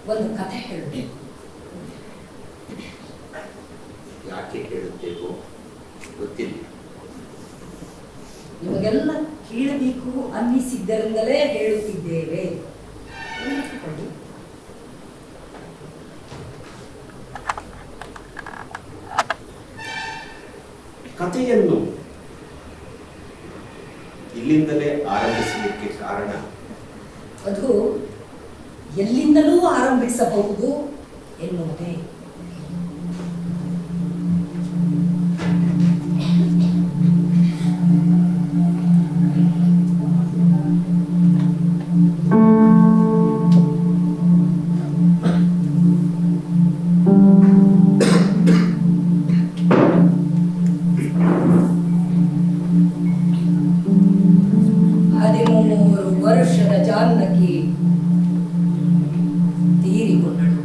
ಒಂದು ಕಥೆ ಹೇಳಬೇಕು ಯಾಕೆ ಹೇಳುತ್ತೇವೋ ಗೊತ್ತಿಲ್ಲ ನಿಮಗೆಲ್ಲ ಕೇಳಬೇಕು ಅನ್ನಿಸಿದ್ದರಿಂದಲೇ ಹೇಳುತ್ತಿದ್ದೇವೆ ನೆನಪಿಕೊಳ್ಳಿ. ಕಥೆಯನ್ನು ಇಲ್ಲಿಂದಲೇ ಆರಂಭಿಸಲಿಕ್ಕೆ ಕಾರಣ ಅದು ಎಲ್ಲಿಂದಲೂ ಆರಂಭಿಸಬಹುದು ಎನ್ನುವುದೇ ಹದಿಮೂರು ವರ್ಷದ ಜಾನಕಿ ತೀರಿಕೊಂಡಳು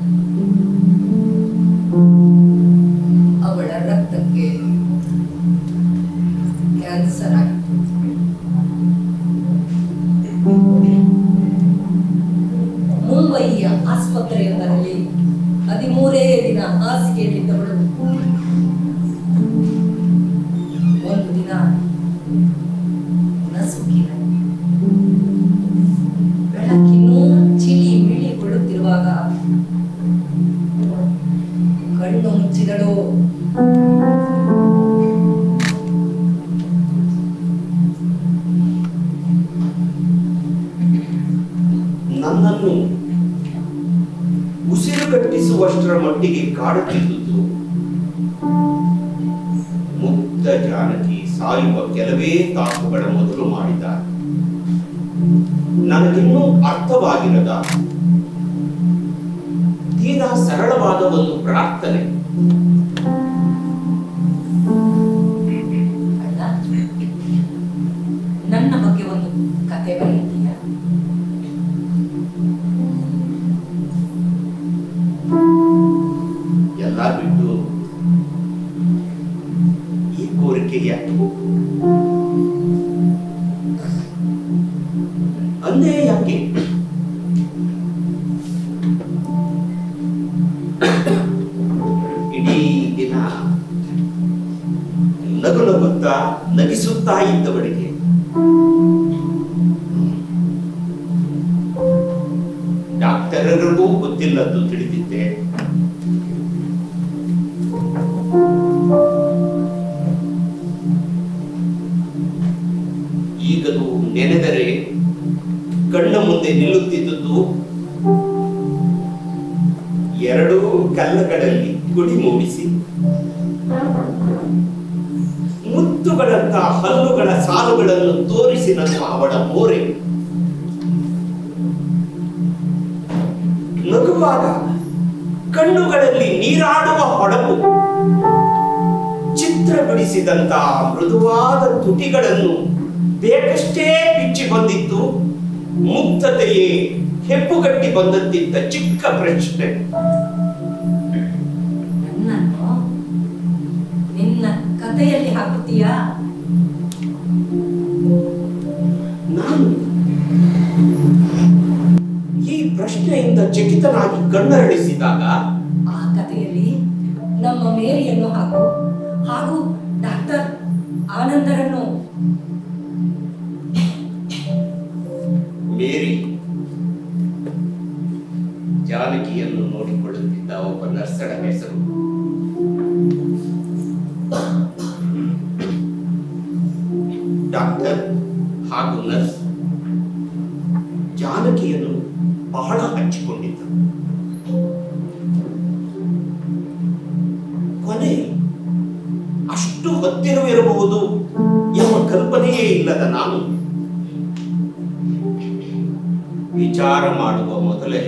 ಅವಳ ರಕ್ತಕ್ಕೆ ಕ್ಯಾನ್ಸರ್ ಆಯಿತು ಮುಂಬಯಿಯ ಆಸ್ಪತ್ರೆಯೊಂದರಲ್ಲಿ ಹದಿಮೂರೇ ದಿನ ಹಾಸಿಗೆಯಲ್ಲಿದ್ದವಳು ಒಂದು ದಿನ ನಸುಕಿನ ಬೆಳಕಿನ್ನೂ ಚಿಲಿ ಬಿಳಿಗೊಳ್ಳುತ್ತಿರುವಾಗ ಕಣ್ಣು ಮುಚ್ಚಿದಳು ನನ್ನನ್ನು ಉಸಿರುಗಟ್ಟಿಸುವಷ್ಟರ ಮಟ್ಟಿಗೆ ಕಾಡುತ್ತಿದ್ದುದು ಮುಗ್ಧ ಜಾನಕಿ ಸಾಯುವ ಕೆಲವೇ ತಾಕುಗಳ ಮೊದಲು ಮಾಡಿದ ನನಗಿನ್ನೂ ಅರ್ಥವಾಗಿರದ ತೀರಾ ಸರಳವಾದ ಒಂದು ಪ್ರಾರ್ಥನೆ ಅಣ್ಣ ನನ್ನ ಬಗ್ಗೆ ಒಂದು ಕತೆ ಬರೆಯುತ್ತೀಯ ಎಲ್ಲ ಬಿಟ್ಟು ಈ ಕೋರಿಕೆ ಯಾಕೆ ಅಂದೇ ಯಾಕೆ ಇಡೀ ದಿನ ನಗು ನಗುತ್ತಾ ನಗಿಸುತ್ತಾ ಇದ್ದವಳಿಗೆ ಡಾಕ್ಟರರಿಗೂ ಗೊತ್ತಿಲ್ಲದ್ದು ತಿಳಿದಿದ್ದೆ ಈಗಲೂ ನೆನೆದರೆ ಕಣ್ಣ ಮುಂದೆ ನಿಲ್ಲುತ್ತಿದ್ದುದು ಎರಡೂ ಕಲ್ಲಗಳಲ್ಲಿ ಗುಡಿ ಮೂಡಿಸಿ ಮುತ್ತುಗಳಂತ ಹಲ್ಲುಗಳ ಸಾಲುಗಳನ್ನು ತೋರಿಸಿ ನನ್ನ ಅವಳ ಮೋರೆ ನಗುವಾಗ ಕಣ್ಣುಗಳಲ್ಲಿ ನೀರಾಡುವ ಹೊಳಪು ಚಿತ್ರ ಬಿಡಿಸಿದಂತ ಮೃದುವಾದ ತುಟಿಗಳನ್ನು ಬೇಕಷ್ಟೇ ಬಿಚ್ಚಿ ಬಂದಿತ್ತು ಮುಕ್ತತೆಯೇ ಹೆಪ್ಪುಗಟ್ಟಿ ಬಂದಂತಿದ್ದ ಚಿಕ್ಕ ಪ್ರಶ್ನೆ ನನ್ನನ್ನು ನಿನ್ನ ಕಥೆಯಲ್ಲಿ ಹಾಕುತ್ತೀಯಾ ನಾನು ಈ ಪ್ರಶ್ನೆಯಿಂದ ಚಕಿತನಾಗಿ ಕಣ್ಣರಳಿಸಿದಾಗ ಆ ಕಥೆಯಲ್ಲಿ ನಮ್ಮ ಮೇರಿಯನ್ನು ಹಾಕು ಹಾಗೂ ಡಾಕ್ಟರ್ ಆನಂದರನ್ನು ಮೇರಿ ಜಾನಕಿಯನ್ನು ನೋಡಿಕೊಳ್ಳುತ್ತಿದ್ದ ಒಬ್ಬ ನರ್ಸಳ ಹೆಸರು ಡಾಕ್ಟರ್ ಹಾಗೂ ನರ್ಸ್ ಜಾನಕಿಯನ್ನು ಬಹಳ ಹಚ್ಚಿಕೊಂಡಿದ್ದ ಕೊನೆ ಅಷ್ಟು ಹತ್ತಿರವಿರಬಹುದು ಎಂಬ ಕಲ್ಪನೆಯೇ ಇಲ್ಲದ ನಾನು ವಿಚಾರ ಮಾಡುವ ಮೊದಲೇ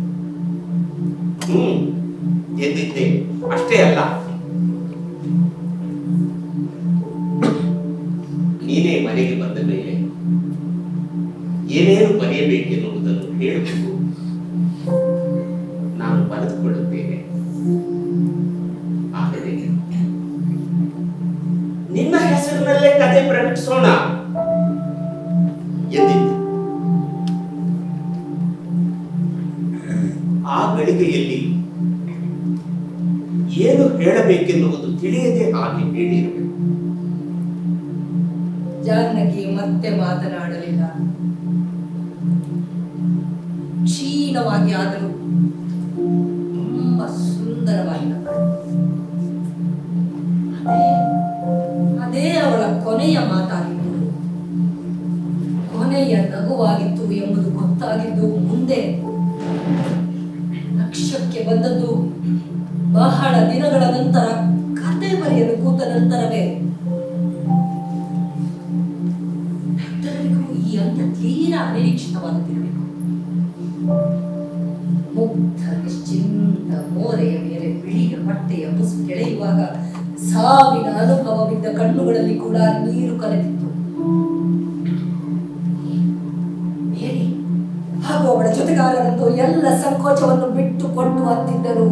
ಹ್ಮ್ ಎಂದಿದ್ದೆ ಅಷ್ಟೇ ಅಲ್ಲ ನೀನೇ ಮನೆಗೆ ಬಂದ ಮೇಲೆ ಏನೇನು ಬರೆಯಬೇಕೆನ್ನುವುದನ್ನು ಹೇಳಬೇಕು ನಾನು ಬರೆದುಕೊಳ್ಳುತ್ತೇನೆ ಆದರೆ ನಿನ್ನ ಹೆಸರಿನಲ್ಲೇ ಕತೆ ಪ್ರಕಟಿಸೋಣ ಎಂದಿದ್ದೆ ಆ ಗಳಿಗೆಯಲ್ಲಿ ಏನು ಹೇಳಬೇಕೆನ್ನುವುದು ತಿಳಿಯದೆ ಹಾಗೆ ಹೇಳಿರಬೇಕು ಜಾನಕಿ ಮತ್ತೆ ಮಾತನಾಡಲಿಲ್ಲ ಕ್ಷೀಣವಾಗಿ ಆದರೂ ತುಂಬಾ ಸುಂದರವಾಗಿ ನಕ್ಕಳು. ಅದೇ ಅದೇ ಅವಳ ಕೊನೆಯ ಮಾತಾಗಿತ್ತು ಕೊನೆಯ ನಗುವಾಗಿತ್ತು ಎಂಬುದು ಗೊತ್ತಾಗಿದ್ದು ಮುಂದೆ ಲಕ್ಷ್ಯಕ್ಕೆ ಬಂದದ್ದು ಬಹಳ ದಿನಗಳ ನಂತರ ಕತೆ ಬರೆಯಲು ಕೂತ ನಂತರವೇ ಡಾಕ್ಟರರಿಗೂ ಈ ಅಂತ್ಯ ತೀರಾ ಅನಿರೀಕ್ಷಿತವಾದದ್ದಿರಬೇಕು ಮುಗ್ಧ ನಿಶ್ಚಿಂತ ಮೋರೆಯ ಮೇಲೆ ಬಿಳಿಯ ಬಟ್ಟೆಯ ಮುಸು ಕೆಳೆಯುವಾಗ ಸಾವಿನ ಅನುಭವವಿದ್ದ ಕಣ್ಣುಗಳಲ್ಲಿ ಕೂಡ ನೀರು ಕಲೆತಿತ್ತು ಮೇರಿ ಹಾಗೂ ಅವಳ ಜೊತೆಗಾರರಂತೂ ಎಲ್ಲ ಸಂಕೋಚವನ್ನು ಬಿಟ್ಟು ಕೊಟ್ಟು ಹತ್ತಿದ್ದರು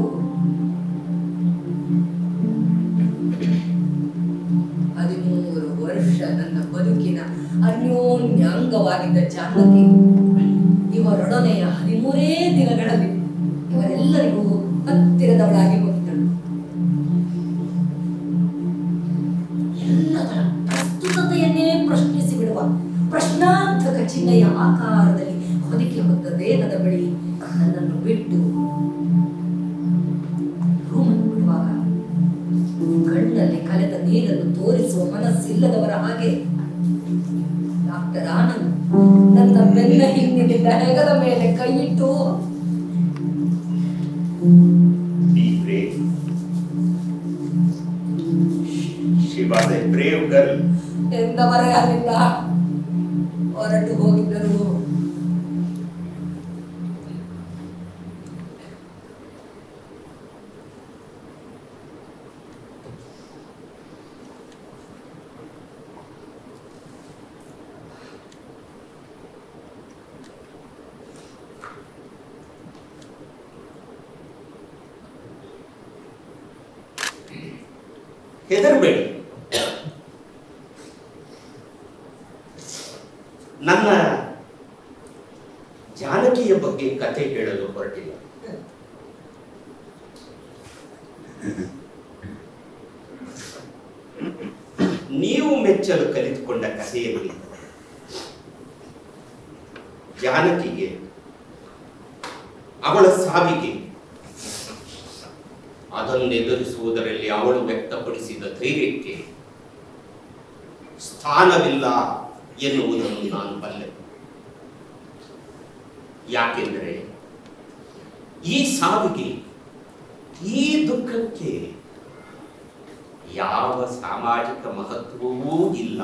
ಹದಿಮೂರು ವರ್ಷ ನನ್ನ ಬದುಕಿನ ಅನ್ಯೋನ್ಯ ಅಂಗವಾಗಿದ್ದ ಜಾನಕಿ ಇವರೊಡನೆಯ ಹದಿಮೂರೇ ದಿನಗಳಲ್ಲಿ ಇವರೆಲ್ಲರಿಗೂ ಹತ್ತಿರದವಳಾಗಿ ಹೋಗಿದ್ದಳು ಎಲ್ಲದರ ಪ್ರಸ್ತುತತೆಯನ್ನೇ ಪ್ರಶ್ನಿಸಿ ಬಿಡುವ ಪ್ರಶ್ನಾರ್ಥಕ ಚಿಹ್ನೆಯ ಆಕಾರದಲ್ಲಿ ಹೊದಿಕೆ ಹೊತ್ತ ದೇಹದ ಬಳಿ ನನ್ನನ್ನು ಬಿಟ್ಟು ರೂಮನ್ನು ಬಿಡುವಾಗ ಕಣ್ಣಲ್ಲಿ ಕಲೆದ ನೀರನ್ನು ತೋರಿಸುವ ಮನಸ್ಸಿಲ್ಲದವರ ಹಾಗೆ ಡಾಕ್ಟರ್ ಆನಂದ್ ನನ್ನ ಬೆನ್ನ ಹಿಂದಿನಿಂದ ಹೆಗದ ಮೇಲೆ ಕೈಯಿಟ್ಟು Be brave. She was a brave girl. ಎಂದವರೇ ಅಲ್ಲಿಂದ ಹೊರಟು ಹೋಗಿದ್ದರು ಹೆದರಬೇಡಿ ನನ್ನ ಜಾನಕಿಯ ಬಗ್ಗೆ ಕತೆ ಹೇಳಲು ಹೊರಟಿಲ್ಲ ನೀವು ಮೆಚ್ಚಲು ಕಲಿತುಕೊಂಡ ಕಥೆಯಲ್ಲಿ ಜಾನಕಿಗೆ ಅವಳ ಸಾವಿಗೆ ಅದನ್ನು ಎದುರಿಸುವುದರಲ್ಲಿ ಅವಳು ವ್ಯಕ್ತಪಡಿಸಿದ ಧೈರ್ಯಕ್ಕೆ ಸ್ಥಾನವಿಲ್ಲ ಎನ್ನುವುದನ್ನು ನಾನು ಬಲ್ಲೆ ಯಾಕೆಂದರೆ ಈ ಸಾವಿಗೆ ಈ ದುಃಖಕ್ಕೆ ಯಾವ ಸಾಮಾಜಿಕ ಮಹತ್ವವೂ ಇಲ್ಲ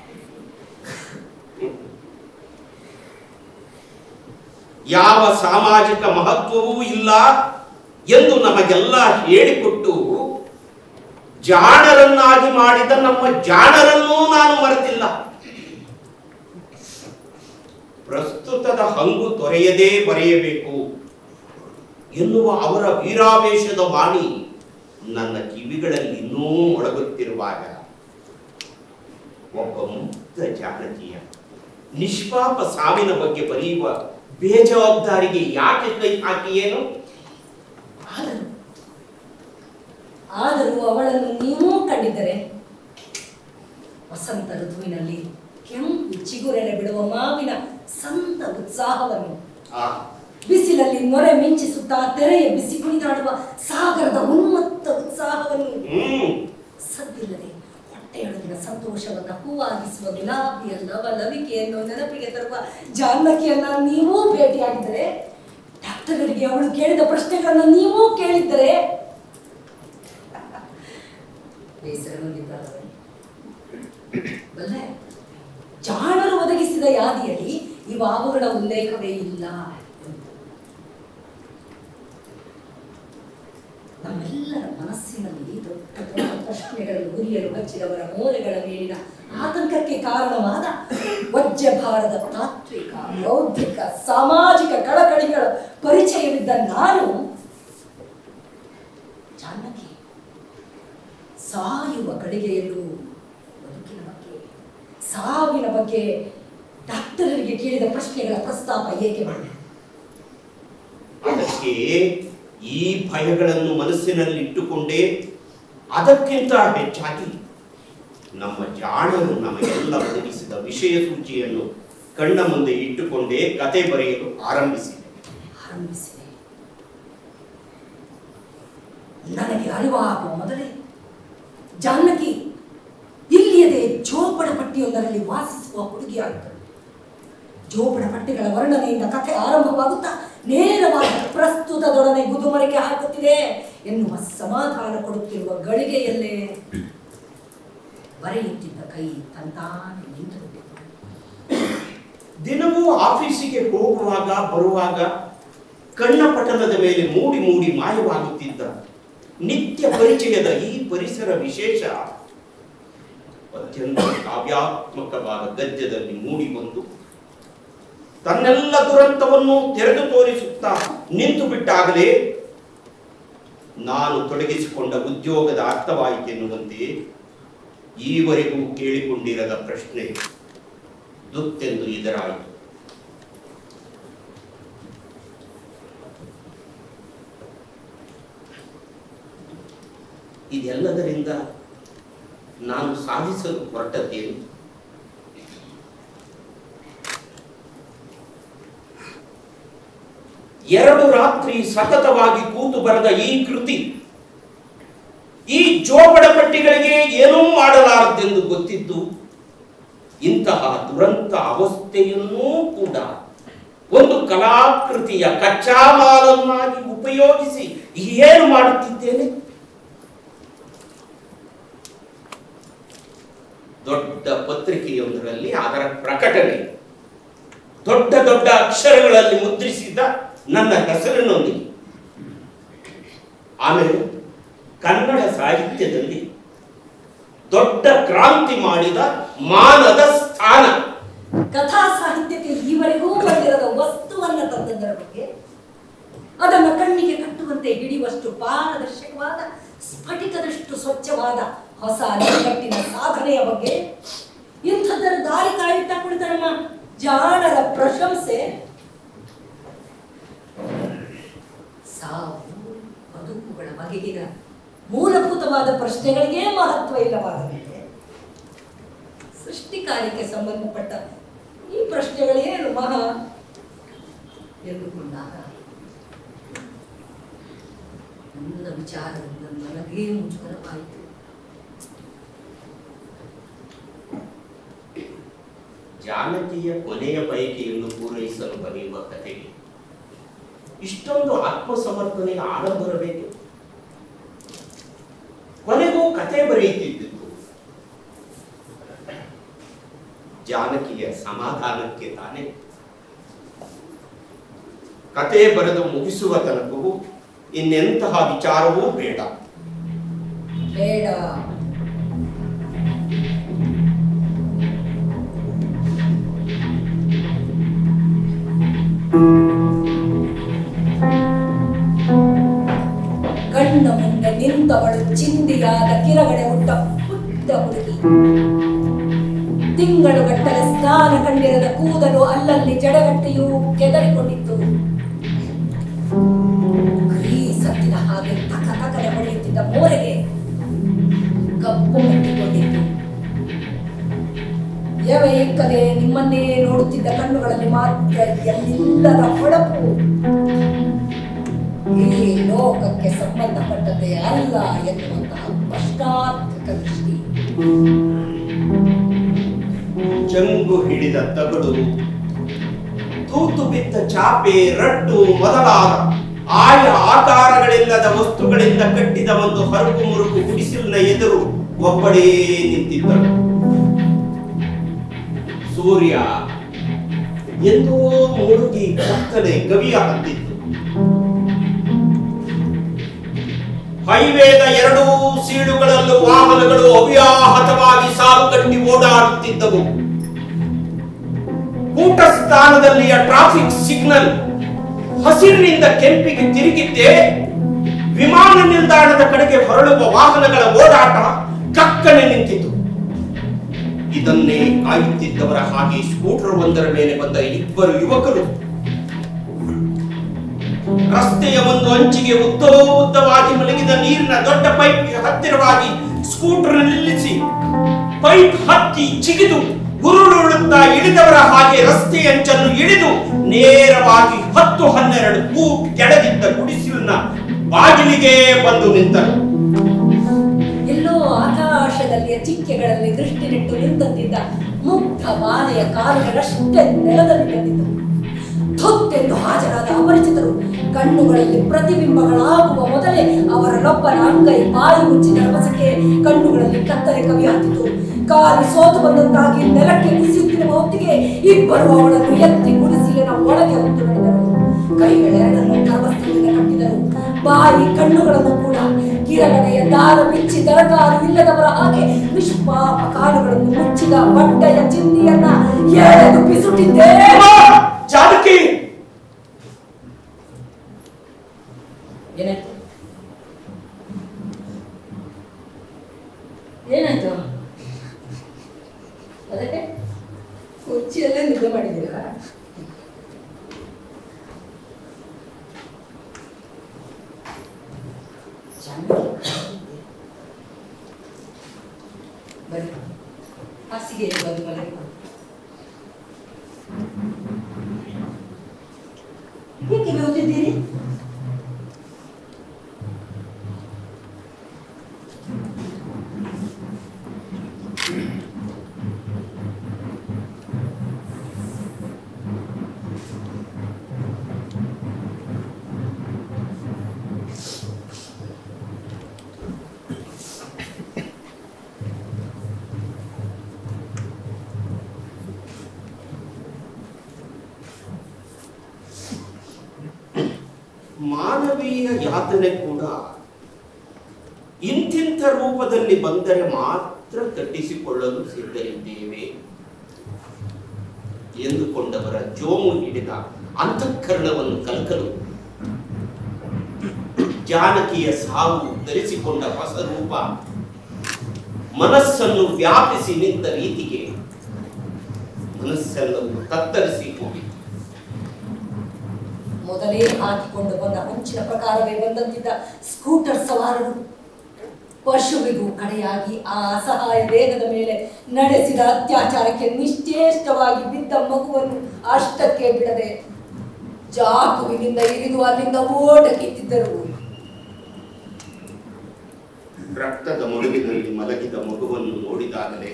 ಯಾವ ಸಾಮಾಜಿಕ ಮಹತ್ವವೂ ಇಲ್ಲ ಎಂದು ನಮಗೆಲ್ಲ ಹೇಳಿಕೊಟ್ಟು ಜಾಣರನ್ನಾಗಿ ಮಾಡಿದ ನಮ್ಮ ಜಾಣರನ್ನೂ ನಾನು ಮರೆತಿಲ್ಲ ಪ್ರಸ್ತುತದ ಹಂಗು ತೊರೆಯದೇ ಬರೆಯಬೇಕು ಎನ್ನುವ ಅವರ ವೀರಾವೇಶದ ವಾಣಿ ನನ್ನ ಕಿವಿಗಳಲ್ಲಿ ಇನ್ನೂ ಮೊಳಗುತ್ತಿರುವಾಗ ಒಬ್ಬ ಮುಕ್ತ ಜಾನಕಿಯ ನಿಷ್ಪಾಪ ಸಾವಿನ ಬಗ್ಗೆ ಬರೆಯುವ ಬೇಜವಾಬ್ದಾರಿಗೆ ಯಾಕೆ ಕೈ ಹಾಕಿಯೇನು ಆದರೂ ಆದರೂ ಅವಳನ್ನು ನೀವೂ ಕಂಡಿದ್ದರೆ ವಸಂತ ಋತುವಿನಲ್ಲಿ ಕೆಂಪು ಚಿಗುರೆಲೆ ಬಿಡುವ ಮಾವಿನ ಸಂತ ಉತ್ಸಾಹವನ್ನು ಆ ಬಿಸಿಲಲ್ಲಿ ನೊರೆ ಮಿಂಚಿಸುತ್ತಾ ತೆರೆಯ ಬಿಸಿ ಕುಣಿದಾಡುವ ಸಾಗರದ ಉನ್ಮತ್ತ ಉತ್ಸಾಹವನ್ನು ಹ್ಮ್ ಸದ್ದಿಲ್ಲದೆ ಹೊಟ್ಟೆಯೊಳಗಿನ ಸಂತೋಷವನ್ನ ಹೂವಾಗಿಸುವ ಗುಲಾಬಿಯ ಲವಲವಿಕೆಯನ್ನು ನೆನಪಿಗೆ ತರುವ ಜಾನಕಿಯನ್ನ ನೀವೂ ಭೇಟಿಯಾಗಿದ್ದರೆ ಡಾಕ್ಟರರಿಗೆ ಅವಳು ಕೇಳಿದ ಪ್ರಶ್ನೆಗಳನ್ನು ನೀವೂ ಕೇಳಿದ್ದರೆ ಬೇಸರಗೊಂಡಿದ್ದಾರವರೇ ಬಲ್ಲೆ ಜಾಣರು ಒದಗಿಸಿದ ಯಾದಿಯಲ್ಲಿ ಇವಾವುಗಳ ಉಲ್ಲೇಖವೇ ಇಲ್ಲ ನಮ್ಮೆಲ್ಲರ ಮನಸ್ಸಿನಲ್ಲಿ ದೊಡ್ಡ ದೊಡ್ಡ ಪ್ರಶ್ನೆಗಳನ್ನು ಗುರಿಯಲು ಹಚ್ಚಿದವರ ಮೋರೆಗಳ ಮೇಲಿನ ಆತಂಕಕ್ಕೆ ಕಾರಣವಾದ ವಜ್ರಭಾರದ ತಾತ್ವಿಕ ಬೌದ್ಧಿಕ ಸಾಮಾಜಿಕ ಕಳಕಳಿಗಳ ಪರಿಚಯವಿದ್ದ ನಾನು ಜಾನಕಿ ಸಾಯುವ ಗಳಿಗೆಯಲ್ಲೂ ಬದುಕಿನ ಬಗ್ಗೆ ಸಾವಿನ ಬಗ್ಗೆ ಡಾಕ್ಟರರಿಗೆ ಕೇಳಿದ ಪ್ರಶ್ನೆಗಳ ಪ್ರಸ್ತಾಪ ಏಕೆ ಮಾಡಿದೆ ಅದಕ್ಕೆ ಯಾಕೆ ಈ ಭಯಗಳನ್ನು ಮನಸ್ಸಿನಲ್ಲಿ ಇಟ್ಟುಕೊಂಡೇ ಅದಕ್ಕಿಂತ ಹೆಚ್ಚಾಗಿ ನಮ್ಮ ಜಾಣರು ನಮಗೆಲ್ಲ ಒದಗಿಸಿದ ವಿಷಯ ಸೂಚಿಯನ್ನು ಕಣ್ಣ ಮುಂದೆ ಇಟ್ಟುಕೊಂಡೇ ಕತೆ ಬರೆಯಲು ಆರಂಭಿಸಿದೆ ಆರಂಭಿಸಿದೆ ನನಗೆ ಅರಿವಾಗುವ ಮೊದಲೇ ಜಾನಕಿ ಇಲ್ಲಿಯದೇ ಜೋಪಡ ಪಟ್ಟಿಯೊಂದರಲ್ಲಿ ವಾಸಿಸುವ ಹುಡುಗಿಯಾಗಿದ್ದಳು ಜೋಪಡ ಪಟ್ಟಿಗಳ ವರ್ಣನೆಯಿಂದ ಕಥೆ ಆರಂಭವಾಗುತ್ತಾ ನೇರವಾಗಿ ಪ್ರಸ್ತುತದೊಡನೆ ಗುದುಮರಿಕೆ ಹಾಕುತ್ತಿದೆ ಎನ್ನುವ ಸಮಾಧಾನ ಕೊಡುತ್ತಿರುವ ಗಳಿಗೆಯಲ್ಲೇ ಬರೆಯುತ್ತಿದ್ದ ಕೈ ತಂತಾನೆ ನಿಂತು ಬಿಟ್ಟಿತು. ದಿನವೂ ಆಫೀಸಿಗೆ ಹೋಗುವಾಗ ಬರುವಾಗ ಕಣ್ಣ ಪಟಲದ ಮೇಲೆ ಮೂಡಿ ಮೂಡಿ ಮಾಯವಾಗುತ್ತಿದ್ದ ನಿತ್ಯ ಪರಿಚಯದ ಈ ಪರಿಸರ ವಿಶೇಷ ಅತ್ಯಂತ ಕಾವ್ಯಾತ್ಮಕವಾದ ಗದ್ಯದಲ್ಲಿ ಮೂಡಿ ಬಂದು ತನ್ನೆಲ್ಲ ದುರಂತವನ್ನು ತೆರೆದು ತೋರಿಸುತ್ತಾ ನಿಂತು ಬಿಟ್ಟಾಗಲೇ ನಾನು ತೊಡಗಿಸಿಕೊಂಡ ಉದ್ಯೋಗದ ಅರ್ಥವಾಯಿತೆನ್ನುವಂತೆ ಈವರೆಗೂ ಕೇಳಿಕೊಂಡಿರದ ಪ್ರಶ್ನೆ ದುತ್ತೆಂದು ಎದುರಾಯಿತು ಇದೆಲ್ಲದರಿಂದ ನಾನು ಸಾಧಿಸಲು ಹೊರಟದ್ದೇನು ಎರಡು ರಾತ್ರಿ ಸತತವಾಗಿ ಕೂತು ಬರೆದ ಈ ಕೃತಿ ಈ ಜೋಪಡ ಪಟ್ಟಿಗಳಿಗೆ ಏನೂ ಮಾಡಲಾರದೆಂದು ಗೊತ್ತಿದ್ದು ಇಂತಹ ದುರಂತ ಅವಸ್ಥೆಯನ್ನೂ ಕೂಡ ಒಂದು ಕಲಾಕೃತಿಯ ಕಚ್ಚಾ ಮಾಲನ್ನಾಗಿ ಉಪಯೋಗಿಸಿ ಏನು ಮಾಡುತ್ತಿದ್ದೇನೆ ದೊಡ್ಡ ಪತ್ರಿಕೆಯೊಂದರಲ್ಲಿ ಅದರ ಪ್ರಕಟಣೆ ದೊಡ್ಡ ದೊಡ್ಡ ಅಕ್ಷರಗಳಲ್ಲಿ ಮುದ್ರಿಸಿದ ನನ್ನ ಹೆಸರಿನೊಂದಿಗೆ ಆಮೇಲೆ ಕನ್ನಡ ಸಾಹಿತ್ಯದಲ್ಲಿ ದೊಡ್ಡ ಕ್ರಾಂತಿ ಮಾಡಿದ ಮಾನದ ಸ್ಥಾನ ಕಥಾ ಸಾಹಿತ್ಯಕ್ಕೆ ಈವರೆಗೂ ಬಂದಿರದ ವಸ್ತುವನ್ನ ತಂದದ್ದರ ಬಗ್ಗೆ ಅದನ್ನು ಕಣ್ಣಿಗೆ ಕಟ್ಟುವಂತೆ ಹಿಡಿಯುವಷ್ಟು ಪಾರದರ್ಶಕವಾದ ಸ್ಫಟಿಕದಷ್ಟು ಸ್ವಚ್ಛವಾದ ಹೊಸ ನಿಕಟ್ಟಿನ ಸಾಧನೆಯ ಬಗ್ಗೆ ಇಂಥದ್ದರ ದಾರಿ ಕಾಯುತ್ತಾ ಕುಳಿತ ನಮ್ಮ ಜಾಣರ ಪ್ರಶಂಸೆ ಸಾವು ಬದುಕುಗಳ ಬಗೆಗಿನ ಮೂಲಭೂತವಾದ ಪ್ರಶ್ನೆಗಳಿಗೆ ಮಹತ್ವ ಇಲ್ಲವಾಗಲಿದೆ ಸೃಷ್ಟಿ ಕಾರ್ಯಕ್ಕೆ ಸಂಬಂಧಪಟ್ಟ ಈ ಪ್ರಶ್ನೆಗಳೇನು ಮಹಾ ಎಂದುಕೊಂಡಾಗ ನನ್ನ ವಿಚಾರದಿಂದ ನನಗೇ ಮುಜುಗರವಾಯಿತು ಜಾನಕಿಯ ಕೊನೆಯ ಬಯಕೆಯನ್ನು ಪೂರೈಸಲು ಬರೆಯುವ ಕಥೆಗೆ ಇಷ್ಟೊಂದು ಆತ್ಮಸಮರ್ಪಣೆಯ ಆರಂಭ ಬರಬೇಕು ಕೊನೆಗೂ ಕತೆ ಬರೆಯುತ್ತಿದ್ದು ಜಾನಕಿಯ ಸಮಾಧಾನಕ್ಕೆ ತಾನೆ ಕತೆ ಬರೆದು ಮುಗಿಸುವ ತನಕವೂ ಇನ್ನೆಂತಹ ವಿಚಾರವೂ ಬೇಡ ಬೇಡ ಕಣ್ಣ ಮುಂದೆ ನಿಂತವಳು ಚಿಂದಿಯಾದ ಕಿರಗಡೆ ಹುಟ್ಟ ಪುಟ್ಟ ಹುಡುಗಿ ತಿಂಗಳುಗಟ್ಟಲೆ ಸ್ನಾನ ಕಂಡಿರದ ಕೂದಲು ಅಲ್ಲಲ್ಲಿ ಜಡಗಟ್ಟಿಯೂ ಕೆದರಿಕೊಂಡಿತ್ತು ಸತ್ತಿನ ಹಾಗೆ ತಕ ತಕನೆ ಹೊಡೆಯುತ್ತಿದ್ದ ಮೋರೆಗೆ ಕಪ್ಪು ಮೆಟ್ಟಿಕೊಂಡಿತ್ತು ಯವ ಇಕ್ಕದೆ ನಿಮ್ಮನ್ನೇ ನೋಡುತ್ತಿದ್ದ ಕಣ್ಣುಗಳಲ್ಲಿ ಮಾತ್ರ ಎಲ್ಲಿಲ್ಲದ ಹೊಳಪು ಈ ಲೋಕಕ್ಕೆ ಸಂಬಂಧಪಟ್ಟದ್ದೇ ಅಲ್ಲ ಎನ್ನುವಂತಹ ಸ್ಪಷ್ಟಾರ್ಥಕ ದೃಷ್ಟಿ ಚಂಗು ಹಿಡಿದ ತಗಡು ತೂತು ಬಿದ್ದ ಚಾಪೆ ರಟ್ಟು ಮೊದಲಾದ ಆಯ ಆಕಾರಗಳಿಲ್ಲದ ವಸ್ತುಗಳಿಂದ ಕಟ್ಟಿದ ಒಂದು ಹರಕು ಮುರುಕು ಗುಡಿಸಲಿನ ಎದುರು ಒಬ್ಬಳೇ ನಿಂತಿದ್ದಳು ಸೂರ್ಯ ಎಂದೋ ಮುಳುಗಿ ಕತ್ತಲೆ ಗವಿಯ ಹತ್ತಿತ್ತು ಹೈವೇದ ಎರಡೂ ಸೀಳುಗಳಲ್ಲೂ ವಾಹನಗಳು ಅವ್ಯಾಹತವಾಗಿ ಸಾಲು ಕಟ್ಟಿ ಓಡಾಡುತ್ತಿದ್ದವು ಊಟ ಸ್ಥಾನದಲ್ಲಿಯ ಟ್ರಾಫಿಕ್ ಸಿಗ್ನಲ್ ಹಸಿರಿನಿಂದ ಕೆಂಪಿಗೆ ತಿರುಗಿದ್ದೆ ವಿಮಾನ ನಿಲ್ದಾಣದ ಕಡೆಗೆ ಹೊರಳುವ ವಾಹನಗಳ ಓಡಾಟ ಕಕ್ಕನೆ ನಿಂತಿತು ಇದನ್ನೇ ಕಾಯುತ್ತಿದ್ದವರ ಹಾಗೆ ಸ್ಕೂಟರ್ ಒಂದರ ಮೇಲೆ ಬಂದ ಇಬ್ಬರು ಯುವಕರು ರಸ್ತೆಯ ಒಂದು ಅಂಚಿಗೆ ಉದ್ದೋ ಉದ್ದವಾಗಿ ಮಲಗಿದ ನೀರಿನ ದೊಡ್ಡ ಪೈಪ್ ಹತ್ತಿರವಾಗಿ ಸ್ಕೂಟರ್ ನಿಲ್ಲಿಸಿ ಪೈಪ್ ಹತ್ತಿ ಚಿಗಿದು ಉರುಳುತ್ತಾ ಇಳಿದವರ ಹಾಗೆ ರಸ್ತೆ ಅಂಚನ್ನು ಇಳಿದು ನೇರವಾಗಿ ಹತ್ತು ಹನ್ನೆರಡು ಫೂಟ್ ಕೆಳಗಿದ್ದ ಗುಡಿಸಿಲಿನ ಬಾಗಿಲಿಗೆ ಬಂದು ನಿಂತರು ಎಲ್ಲೋ ಆಕಾಶದಲ್ಲಿಯ ಚಿಕ್ಕೆಗಳಲ್ಲಿ ದೃಷ್ಟಿ ನೆಟ್ಟು ನಿಂತಂತಿದ್ದ ಮುಗ್ಧ ಬಾಲೆಯ ಕಾಲುಗಳಷ್ಟೇ ನೆಲದಲ್ಲಿ ಕಂಡಿದ್ದವು ಥೊತ್ತೆಂದು ಹಾಜರಾದ ಅಪರಿಚಿತರು ಕಣ್ಣುಗಳಲ್ಲಿ ಪ್ರತಿಬಿಂಬಗಳಾಗುವ ಮೊದಲೇ ಅವರಲ್ಲೊಬ್ಬನ ಅಂಗೈ ಬಾಯಿ ಮುಚ್ಚಿದ ರಭಸಕ್ಕೆ ಕಣ್ಣುಗಳಲ್ಲಿ ಕತ್ತಲೆ ಕವಿ ಹತ್ತಿತು ಕಾಲು ಸೋತು ಬಂದಂತಾಗಿ ನೆಲಕ್ಕೆ ಕುಸಿಯುತ್ತಿರುವ ಹೊತ್ತಿಗೆ ಇಬ್ಬರು ಅವಳನ್ನು ಎತ್ತಿ ಗುಡಿಸಿಲಿನ ಒಳಗೆ ಹೊತ್ತು ನಡೆದರು ಕೈಗಳೆರಡನ್ನು ಗರ್ಭಸ್ಥದಿಂದ ಕಟ್ಟಿದರು ಬಾಯಿ ಕಣ್ಣುಗಳನ್ನು ಕೂಡ ಕಿರಗಡೆಯ ದಾರ ಬಿಚ್ಚಿ ತರಕಾರು ಇಲ್ಲದವರ ಹಾಗೆ ನಿಷ್ಪಾಪ ಕಾಲುಗಳನ್ನು ಮುಚ್ಚಿದ ಬಟ್ಟೆಯ ಚಿಂದಿಯನ್ನ ಎಳೆದು ಪಿಸುಟ್ಟಿದ್ದೇ ಜಾನಕಿ ಏನಾಯ್ತು ಏನಾಯ್ತು ಅದಕ್ಕೆ ಕುರ್ಚಿಯಲ್ಲೇ ನಿದ್ದೆ ಮಾಡಿದ್ದೀರಾ ಬನ್ನಿ ಹಾಸಿಗೆ ಬಂದು ಮಲಗಿ ಏಕೆ ಓದಿದ್ದೀರಿ ಮಾನವೀಯ ಯಾತನೆ ಕೂಡ ಇಂತಿಂಥ ರೂಪದಲ್ಲಿ ಬಂದರೆ ಮಾತ್ರ ಕಟ್ಟಿಸಿಕೊಳ್ಳಲು ಸಿದ್ಧರಿದ್ದೇವೆ ಎಂದುಕೊಂಡವರ ಜೋಮು ಹಿಡಿದ ಅಂತಃಕರಣವನ್ನು ಕಲಕಲು ಜಾನಕಿಯ ಸಾವು ಧರಿಸಿಕೊಂಡ ಹೊಸ ರೂಪ ಮನಸ್ಸನ್ನು ವ್ಯಾಪಿಸಿ ನಿಂತ ರೀತಿಗೆ ಮನಸ್ಸೆಲ್ಲವೂ ತತ್ತರಿಸಿ ಹೋಗಿತು ಮೊದಲೇ ಹಾಕಿಕೊಂಡು ಬಂದ ಹೊಂಚಿನ ಪ್ರಕಾರವೇ ಬಂದಂತಿದ್ದ ಸ್ಕೂಟರ್ ಸವಾರರು ಪಶುವಿಗೂ ಕಡೆಯಾಗಿ ಆ ಅಸಹಾಯ ವೇಗದ ಮೇಲೆ ನಡೆಸಿದ ಅತ್ಯಾಚಾರಕ್ಕೆ ನಿಶ್ಚೇಷ್ಟವಾಗಿ ಬಿದ್ದ ಮಗುವನ್ನು ಅಷ್ಟಕ್ಕೆ ಬಿಡದೆ ಚಾಕುವಿನಿಂದ ಇರಿದು ಅಲ್ಲಿಂದ ಓಟಕ್ಕಿತ್ತಿದ್ದರು ರಕ್ತದ ಮಡುವಿನಲ್ಲಿ ಮಲಗಿದ ಮಗುವನ್ನು ನೋಡಿದಾಗಲೇ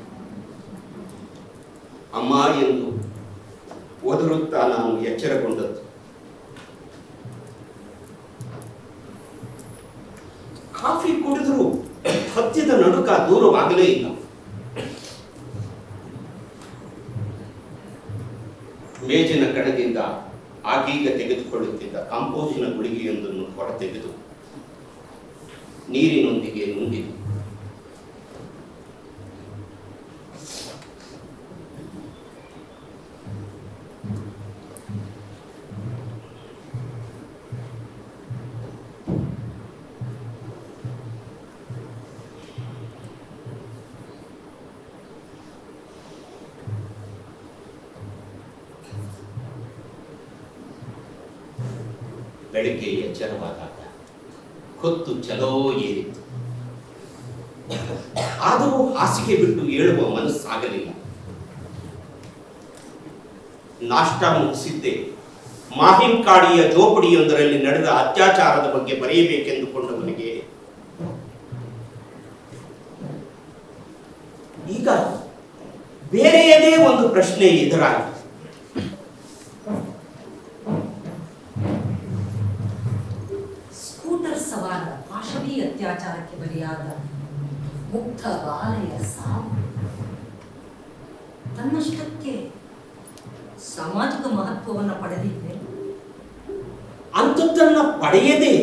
ಅಮ್ಮ ಎಂದು ಒದರುತ್ತಾ ನಾನು ಎಚ್ಚರಗೊಂಡದ್ದು ಕಾಫಿ ಕುಡಿದ್ರು ಹತ್ತಿದ ನಡುಕ ದೂರವಾಗಲೇ ಇಲ್ಲ ಮೇಜಿನ ಕಣದಿಂದ ಆಗೀಗ ತೆಗೆದುಕೊಳ್ಳುತ್ತಿದ್ದ ಕಾಂಪೋಸಿನ ಗುಳಿಗೆಯೊಂದನ್ನು ಹೊರತೆಗೆದು ನೀರಿನೊಂದಿಗೆ ನುಂಗಿತು ಬೆಳಿಗ್ಗೆ ಎಚ್ಚರವಾದಾಗ ಹೊತ್ತು ಚಲೋ ಏರಿತು ಆದರೂ ಹಾಸಿಗೆ ಬಿಟ್ಟು ಏಳುವ ಮನಸ್ಸಾಗಲಿಲ್ಲ ನಾಷ್ಟ ಮುಗಿಸಿದ್ದೆ ಮಾಹಿಂಕಾಡಿಯ ಜೋಪಡಿಯೊಂದರಲ್ಲಿ ನಡೆದ ಅತ್ಯಾಚಾರದ ಬಗ್ಗೆ ಬರೆಯಬೇಕೆಂದುಕೊಂಡವನಿಗೆ ಈಗ ಬೇರೆಯದೇ ಒಂದು ಪ್ರಶ್ನೆ ಎದುರಾಯಿತು ಸ್ಕೂಟರ್ ಸವಾರ ಪಾಶವಿ ಅತ್ಯಾಚಾರಕ್ಕೆ ಬಲಿಯಾದ ಮುಗ್ಧ ಬಾಲೆಯ ಸಾವು ತನ್ನಷ್ಟಕ್ಕೆ ಸಾಮಾಜಿಕ ಮಹತ್ವವನ್ನು ಪಡೆದಿದೆ ಅಂಥದ್ದನ್ನ ಪಡೆಯದೆ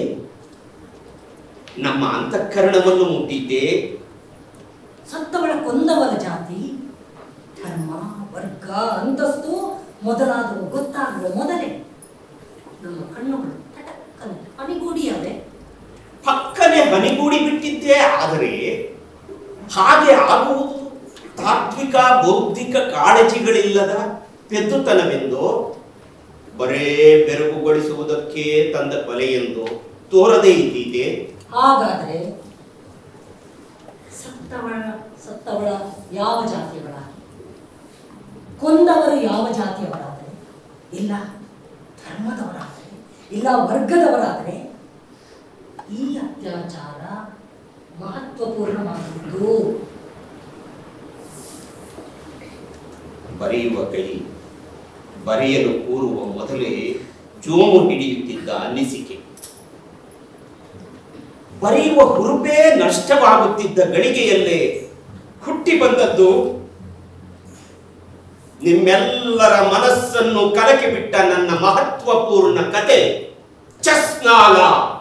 ನಮ್ಮ ಅಂತಃಕರಣವನ್ನು ಮುಟ್ಟಿದ್ದೆ ಸತ್ತವಳ ಕೊಂದವರ ಜಾತಿ ಧರ್ಮ ವರ್ಗ ಅಂತಸ್ತು ಮೊದಲಾದವು ಗೊತ್ತಾಗುವ ಮೊದಲೇ ನಮ್ಮ ಕಣ್ಣುಗಳು ತಟಕ್ಕನೆ ಅಣಿಗೂಡಿಯವೆ ಪಕ್ಕನೆ ಹನಿಗೂಡಿ ಬಿಟ್ಟಿದ್ದೇ ಆದರೆ ಹಾಗೆ ಆಗುವುದು ತಾತ್ವಿಕ ಬೌದ್ಧಿಕ ಕಾಳಜಿಗಳಿಲ್ಲದ ಪೆದ್ದುತನವೆಂದು ಬರೇ ಬೆರಗುಗೊಳಿಸುವುದಕ್ಕೆ ತಂದ ಕೊಲೆ ಎಂದು ತೋರದೇ ಇದ್ದೀತೆ ಹಾಗಾದ್ರೆ ಸತ್ತವಳ ಸತ್ತವಳ ಯಾವ ಜಾತಿಯವಳ ಕೊಂದವರು ಯಾವ ಜಾತಿಯವರಾದರೆ ಇಲ್ಲ ಧರ್ಮದವರಾದರೆ ಇಲ್ಲ ವರ್ಗದವರಾದರೆ ಈ ಅತ್ಯಾಚಾರ ಮಹತ್ವಪೂರ್ಣವಾದದ್ದು ಬರೆಯುವ ಕೈ ಬರೆಯಲು ಕೂರುವ ಮೊದಲೇ ಜೋಮು ಹಿಡಿಯುತ್ತಿದ್ದ ಅನಿಸಿಕೆ ಬರೆಯುವ ಹುರುಪೇ ನಷ್ಟವಾಗುತ್ತಿದ್ದ ಗಳಿಗೆಯಲ್ಲೇ ಹುಟ್ಟಿ ಬಂದದ್ದು ನಿಮ್ಮೆಲ್ಲರ ಮನಸ್ಸನ್ನು ಕಲಕಿ ಬಿಟ್ಟ ನನ್ನ ಮಹತ್ವಪೂರ್ಣ ಕತೆ ಚಸ್ನಾಲ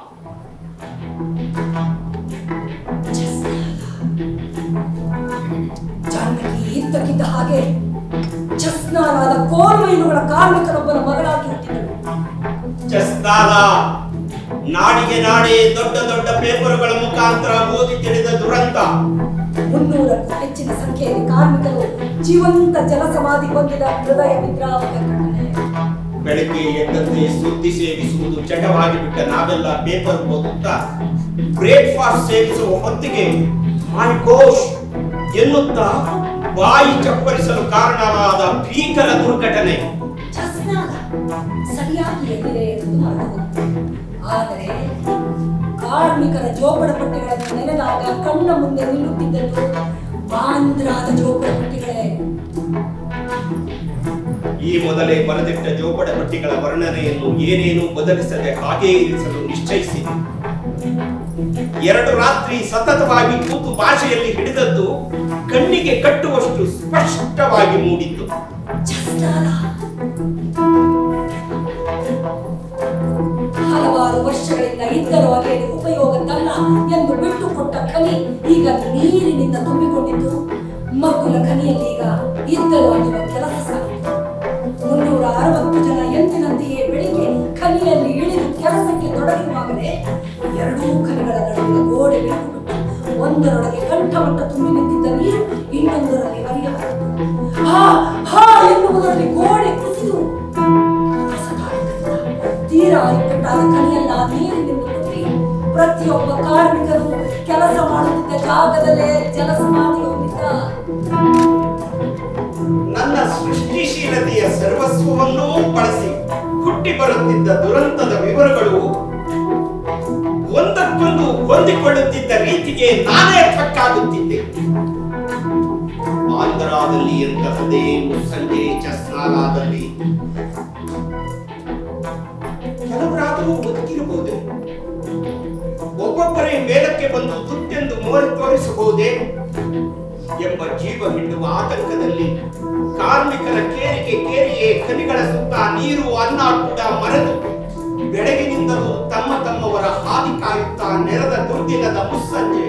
ಜಾನಕಿ ಇದ್ದಕ್ಕಿದ್ದ ಹಾಗೆ ಚಸ್ನಾರಾದ ಕೋರ್ಮೈನುಗಳ ಕಾರ್ಮಿಕರೊಬ್ಬನ ಮಗಳಾಗಿ ಹುಟ್ಟಿದಳು ಚಸ್ನಾಲ ನಾಡಿಗೆ ನಾಡೆ ದೊಡ್ಡ ದೊಡ್ಡ ಪೇಪರುಗಳ ಮುಖಾಂತರ ಓದಿ ತಿಳಿದ ದುರಂತ ಮುನ್ನೂರಕ್ಕೂ ಹೆಚ್ಚಿನ ಸಂಖ್ಯೆಯಲ್ಲಿ ಕಾರ್ಮಿಕರು ಜೀವಂತ ಜಲಸಮಾಧಿ ಹೊಂದಿದ ಹೃದಯ ವಿದ್ರಾವಕ ಘಟನೆ ಬೆಳಗ್ಗೆ ಎದ್ದಂತೆ ಸುದ್ದಿ ಸೇವಿಸುವುದು ಚಟವಾಗಿ ಬಿಟ್ಟ ನಾವೆಲ್ಲ ಪೇಪರ್ ಓದುತ್ತಾ ಬ್ರೇಕ್ಫಾಸ್ಟ್ ಸೇವಿಸುವ ಹೊತ್ತಿಗೆ ಮೈ ಗೋಶ್ ಎನ್ನುತ್ತಾ ಬಾಯಿ ಚಪ್ಪರಿಸಲು ಕಾರಣವಾದ ಭೀಕರ ದುರ್ಘಟನೆ ಚಸ್ನಾಲ ಸರಿಯಾಗಿ ಎಲ್ಲಿದೆ ಎಂದು ಮರೆತು ಆದರೆ ಕಾರ್ಮಿಕರ ಜೋಪಡ ಪಟ್ಟಿಗಳನ್ನು ನೆನೆದಾಗ ಕಣ್ಣ ಮುಂದೆ ನಿಲ್ಲುತ್ತಿದ್ದದ್ದು ಬಾಂದ್ರಾದ ಜೋಪಡ ಪಟ್ಟಿಗಳೇ ಈ ಮೊದಲೇ ಬರೆದಿಟ್ಟ ಜೋಪಡ ಪಟ್ಟಿಗಳ ವರ್ಣನೆಯನ್ನು ಏನೇನೂ ಬದಲಿಸದೆ ಹಾಗೇ ಇರಿಸಲು ನಿಶ್ಚಯಿಸಿದೆ ಎರಡು ರಾತ್ರಿ ಸತತವಾಗಿ ಕೂತು ಭಾಷೆಯಲ್ಲಿ ಹಿಡಿದದ್ದು ಕಣ್ಣಿಗೆ ಕಟ್ಟುವಷ್ಟು ಸ್ಪಷ್ಟವಾಗಿ ಮೂಡಿತ್ತು ಚಸ್ನಾಲ ಹಲವಾರು ವರ್ಷಗಳಿಂದ ಇದ್ದರೂ ಅದೇನು ಉಪಯೋಗದ್ದಲ್ಲ ಎಂದು ಬಿಟ್ಟುಕೊಟ್ಟ ಖನಿ ಈಗ ನೀರಿನಿಂದ ತುಂಬಿಕೊಂಡಿದ್ದು ಮಗ್ಗುಲ ಖನಿಯಲ್ಲಿ ಈಗ ಇದ್ದರೂ ಆಗಿರುವ ಕೆಲಸ ಸಾಗಿತು ಮುನ್ನೂರ ಅರವತ್ತು ಜನ ಎಂದಿನಂತೆಯೇ ಬೆಳಿಗ್ಗೆ ಖನಿಯಲ್ಲಿ ಇಳಿದು ಕೆಲಸಕ್ಕೆ ತೊಡಗಿರುವಾಗಲೇ ಎರಡೂ ಖನಿಗಳ ನಡುವಿನ ಗೋಡೆ ಬಿಟ್ಟು ಬಿಟ್ಟು ಒಂದರೊಳಗೆ ಕಂಠಮಟ್ಟ ತುಂಬಿ ನಿಂತಿದ್ದ ನೀರು ಇನ್ನೊಂದರಲ್ಲಿ ಹರಿಯಬಾರದು ಹಾ ಹಾ ಎನ್ನುವುದರಲ್ಲಿ ಗೋಡೆ ಕುಸಿದು ತೀರಾ ಇಕ್ಕಟ್ಟಾದ ಕಣಿಯಲ್ಲ ನೀರಿನಿಂದ ತುಂಬಿ ಪ್ರತಿಯೊಬ್ಬ ಕಾರ್ಮಿಕರು ಕೆಲಸ ಮಾಡುತ್ತಿದ್ದ ಜಾಗದಲ್ಲೇ ಜಲಸಮಾಧಿ ಹೊಂದಿದ್ದ ನನ್ನ ಸೃಷ್ಟಿಶೀಲತೆಯ ಸರ್ವಸ್ವವನ್ನೂ ಬಳಸಿ ಹುಟ್ಟಿ ಬರುತ್ತಿದ್ದ ದುರಂತದ ವಿವರಗಳು ಒಂದಕ್ಕೊಂದು ಹೊಂದಿಕೊಳ್ಳುತ್ತಿದ್ದ ರೀತಿಗೆ ನಾನೇ ಪಕ್ಕಾಗುತ್ತಿದ್ದೆ ಆಂಧ್ರದಲ್ಲಿ ಎಂತಹದೇ ಮುಸ್ಸಂಜೆ ಚಸ್ನಾಲಾದಲ್ಲಿ ಕೆಲವರಾದರೂ ಬದುಕಿರಬಹುದೇ ಒಬ್ಬೊಬ್ಬರೇ ಮೇಲಕ್ಕೆ ಬಂದು ತುತ್ತೆಂದು ಮೋರಿ ತೋರಿಸಬಹುದೇ ಎಂಬ ಜೀವ ಹಿಂಡುವ ಆತಂಕದಲ್ಲಿ ಕಾರ್ಮಿಕರ ಕೇರಿಕೆ ಕೇರಿಯೇ ಖನಿಗಳ ಸುತ್ತ ನೀರು ಅನ್ನ ಕೂಡ ಮರೆತು ಬೆಳಗಿನಿಂದಲೂ ತಮ್ಮ ತಮ್ಮವರ ಹಾದಿ ಕಾಯುತ್ತಾ ನೆರೆದ ದುರ್ದಿನದ ಮುಸ್ಸಂಜೆ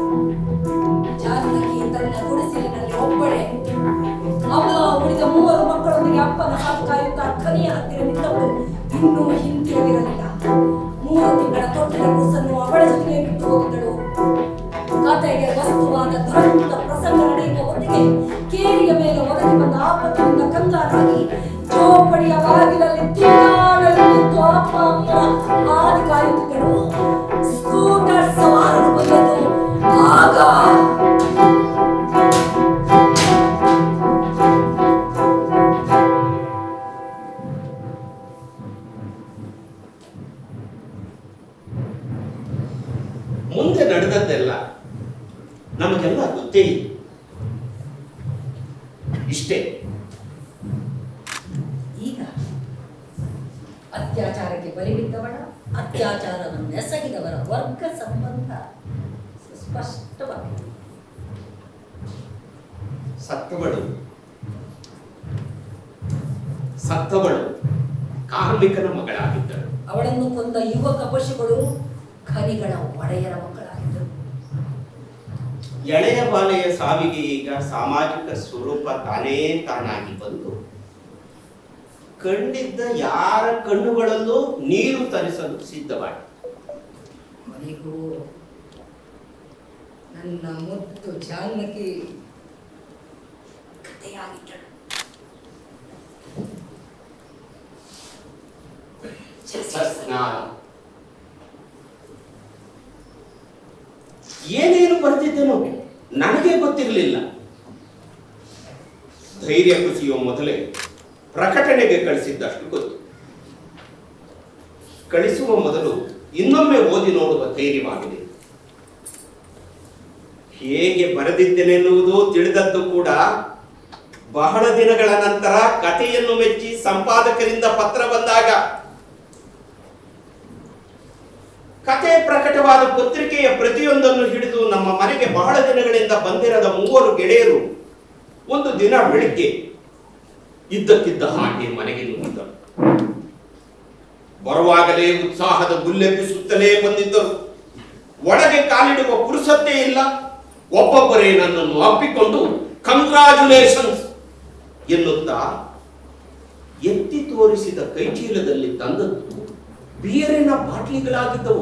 ಜಾನಕಿ ತನ್ನ ಗುಡಿಸಲಿನಲ್ಲಿ ಒಬ್ಬಳೆ ಅಮ್ಮ ಉಳಿದ ಮೂವರು ಮಕ್ಕಳೊಂದಿಗೆ ಅಪ್ಪನ ಹಾಲು ಕಾಯುತ್ತಾ ಕನಿಯ ಹತ್ತಿರ ನಿಂತವಳು ಇನ್ನೂ ಹಿಂತಿರುಗಿರಲಿಲ್ಲ ಮೂರು ತಿಂಗಳ ತೊಟ್ಟಿನ ಕೂಸನ್ನು ಅವಳ ಜೊತೆಗೆ ಬಿಟ್ಟು ಹೋಗಿದ್ದಳು ಕತೆಗೆ ವಸ್ತುವಾದ ದುರಂತ ಪ್ರಸಂಗ ನಡೆಯುವ ಹೊತ್ತಿಗೆ ಕೇರಿಯ ಮೇಲೆ ಒದಗಿ ಬಂದ ಆಪತ್ತಿನಿಂದ ಕಂಗಾಲಾಗಿ ಜೋಪಡಿಯ ಬಾಗಿಲಲ್ಲಿ ತಿನ್ನಾಡಲು ನಿಂತು ಅಪ್ಪ ಅಮ್ಮ ಹಾದಿ ಕಾಯುತ್ತಿದ್ದಳು ಸ್ಕೂಟರ್ ಸವಾರರು ಬಂದದ್ದು ಆಗ ಮುಂದೆ ನಡೆದದ್ದೆಲ್ಲ ನಮಗೆಲ್ಲ ಗೊತ್ತೇ ಇದೆ ಇಷ್ಟೇ ಈಗ ಅತ್ಯಾಚಾರಕ್ಕೆ ಬಲಿ ಬಿದ್ದವಳ ಅತ್ಯಾಚಾರವನ್ನು ಎಸಗಿದವರ ವರ್ಗ ಸಂಬಂಧ ಸ್ಪಷ್ಟವಾಗಿದೆ ಸತ್ತವಳು ಸತ್ತವಳು ಕಾರ್ಮಿಕನ ಮಗಳಾಗಿದ್ದಳು ಅವಳನ್ನು ಕೊಂದ ಯುವಕ ಪಶುಗಳು ಖನಿಗಳ ಒಡೆಯರ ಮಕ್ಕಳಾಗಿದ್ದರು ಎಳೆಯ ಬಾಲೆಯ ಸಾವಿಗೆ ಈಗ ಸಾಮಾಜಿಕ ಸ್ವರೂಪ ತಾನೇ ತಾನಾಗಿ ಬಂದು ಕಂಡಿದ್ದ ಯಾರ ಕಣ್ಣುಗಳಲ್ಲೂ ನೀರು ತರಿಸಲು ಸಿದ್ಧವಾಗಿದೆ ಮನೆಗೂ ನನ್ನ ಮುದ್ದು ಜಾನಕಿ ಕಥೆಯಾಗಿದ್ದಳು ಸ್ನಾನ ಏನೇನು ಬರ್ತಿದ್ದೇನೋ ನನಗೆ ಗೊತ್ತಿರಲಿಲ್ಲ ಧೈರ್ಯ ಕುಸಿಯುವ ಮೊದಲೇ ಪ್ರಕಟಣೆಗೆ ಕಳಿಸಿದ್ದಷ್ಟು ಗೊತ್ತು ಕಳಿಸುವ ಮೊದಲು ಇನ್ನೊಮ್ಮೆ ಓದಿ ನೋಡುವ ಧೈರ್ಯವಾಗಿದೆ ಹೇಗೆ ಬರೆದಿದ್ದೇನೆನ್ನುವುದು ತಿಳಿದದ್ದು ಕೂಡ ಬಹಳ ದಿನಗಳ ನಂತರ ಕಥೆಯನ್ನು ಮೆಚ್ಚಿ ಸಂಪಾದಕರಿಂದ ಪತ್ರ ಬಂದಾಗ ಕತೆ ಪ್ರಕಟವಾದ ಪತ್ರಿಕೆಯ ಪ್ರತಿಯೊಂದನ್ನು ಹಿಡಿದು ನಮ್ಮ ಮನೆಗೆ ಬಹಳ ದಿನಗಳಿಂದ ಬಂದಿರದ ಮೂವರು ಗೆಳೆಯರು ಒಂದು ದಿನ ಬೆಳಿಗ್ಗೆ ಇದ್ದಕ್ಕಿದ್ದ ಹಾಗೆ ಮನೆಗೆ ನುಗ್ಗಿದ್ದರು ಬರುವಾಗಲೇ ಉತ್ಸಾಹದ ಗುಲ್ಲೆಬ್ಬಿಸುತ್ತಲೇ ಬಂದಿದ್ದರು ಒಳಗೆ ಕಾಲಿಡುವ ಪುರುಸತ್ತೇ ಇಲ್ಲ ಒಬ್ಬೊಬ್ಬರೇ ನನ್ನನ್ನು ಅಪ್ಪಿಕೊಂಡು ಕಂಗ್ರಾಚುಲೇಷನ್ಸ್ ಎನ್ನುತ್ತಾ ಎತ್ತಿ ತೋರಿಸಿದ ಕೈಚೀಲದಲ್ಲಿ ತಂದದ್ದು ಬಿಯರಿನ ಬಾಟ್ಲಿಗಳಾಗಿದ್ದವು